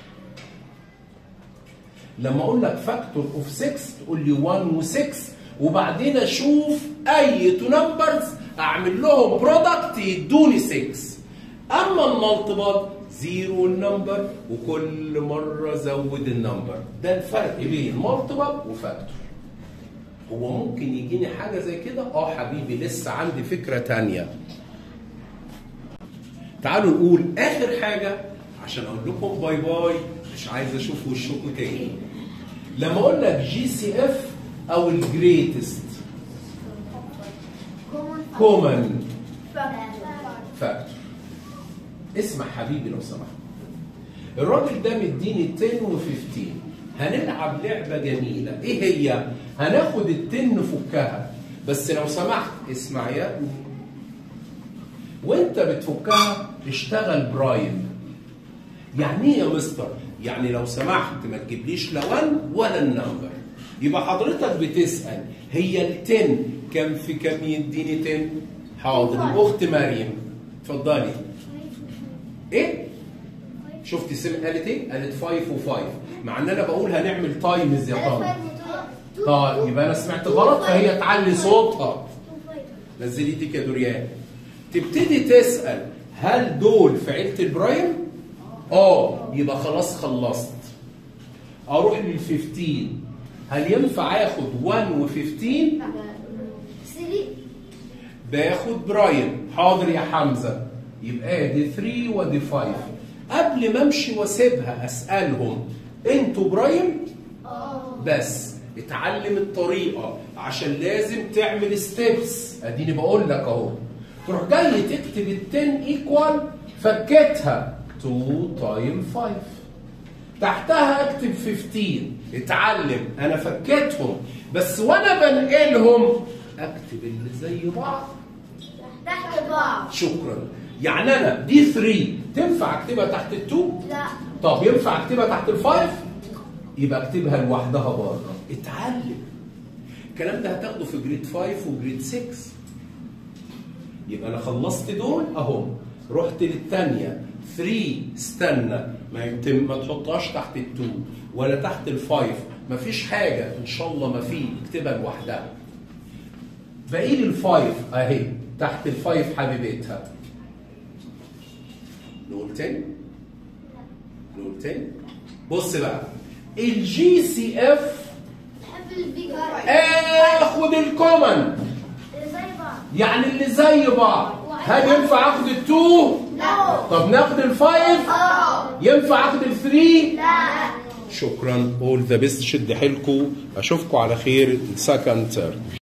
لما اقول لك فاكتور اوف 6 تقول لي 1 و6 وبعدين اشوف اي تو نمبرز اعمل لهم برودكت يدوني 6 اما المالتيبل زيرو النمبر وكل مره زود النمبر ده الفرق بين مالتيبل وفاكتور هو ممكن يجيني حاجه زي كده اه حبيبي لسه عندي فكره تانية تعالوا نقول اخر حاجه عشان اقول لكم باي باي مش عايز اشوف وشكم تاني لما اقول لك جي سي اف او الجريتست كومن فاكتور اسمع حبيبي لو سمحت الراجل ده مديني 10 و15 هنلعب لعبه جميله ايه هي هناخد التن نفكها بس لو سمحت اسمع يا ابني وانت بتفكها اشتغل برايم يعني ايه يا مستر يعني لو سمحت ما تجيبليش لا 1 ولا النمبر يبقى حضرتك بتسال هي التن كم في كم يديني تن حاضر الاخت مريم اتفضلي ايه شفتي سم قالت ايه قالت 5 و5 مع ان انا بقول هنعمل تايمز يا طارق طيب يبقى انا سمعت غلط فهي تعلي صوتها نزلي ايدك يا دوريان تبتدي تسال هل دول في عيله البرايم اه يبقى خلاص خلصت اروح لل 15 هل ينفع اخد 1 و15 باخد برايم حاضر يا حمزه يبقى دي 3 ودي 5 قبل ما امشي واسيبها اسالهم انتوا برايم بس اتعلم الطريقه عشان لازم تعمل ستيبس اديني بقول لك اهو تروح جاي تكتب ال 10 ايكوال فكتها 2 تايم 5 تحتها اكتب 15 اتعلم انا فكيتهم بس وانا بنقلهم اكتب اللي زي بعض تحت بعض شكرا يعني انا دي 3 تنفع اكتبها تحت التو لا طب ينفع اكتبها تحت الفايف يبقى اكتبها لوحدها بره اتعلم الكلام ده هتاخده في جريد 5 وجريد 6 يبقى انا خلصت دول اهو رحت للثانيه 3 استنى ما يتم ما تحطهاش تحت التو ولا تحت الفايف مفيش حاجه ان شاء الله ما في اكتبها لوحدها باقي لي الفايف اهي تحت الفايف حبيبتها نقول تاني نقول تاني بص بقى الجي سي اف بحب البيج اخد الكومن زي بعض يعني اللي زي بعض هل ينفع اخد التو لا طب ناخد الفايف اه ينفع اخد الثري لا شكرا اول ذا بيست شد حيلكم اشوفكم على خير سكند تيرم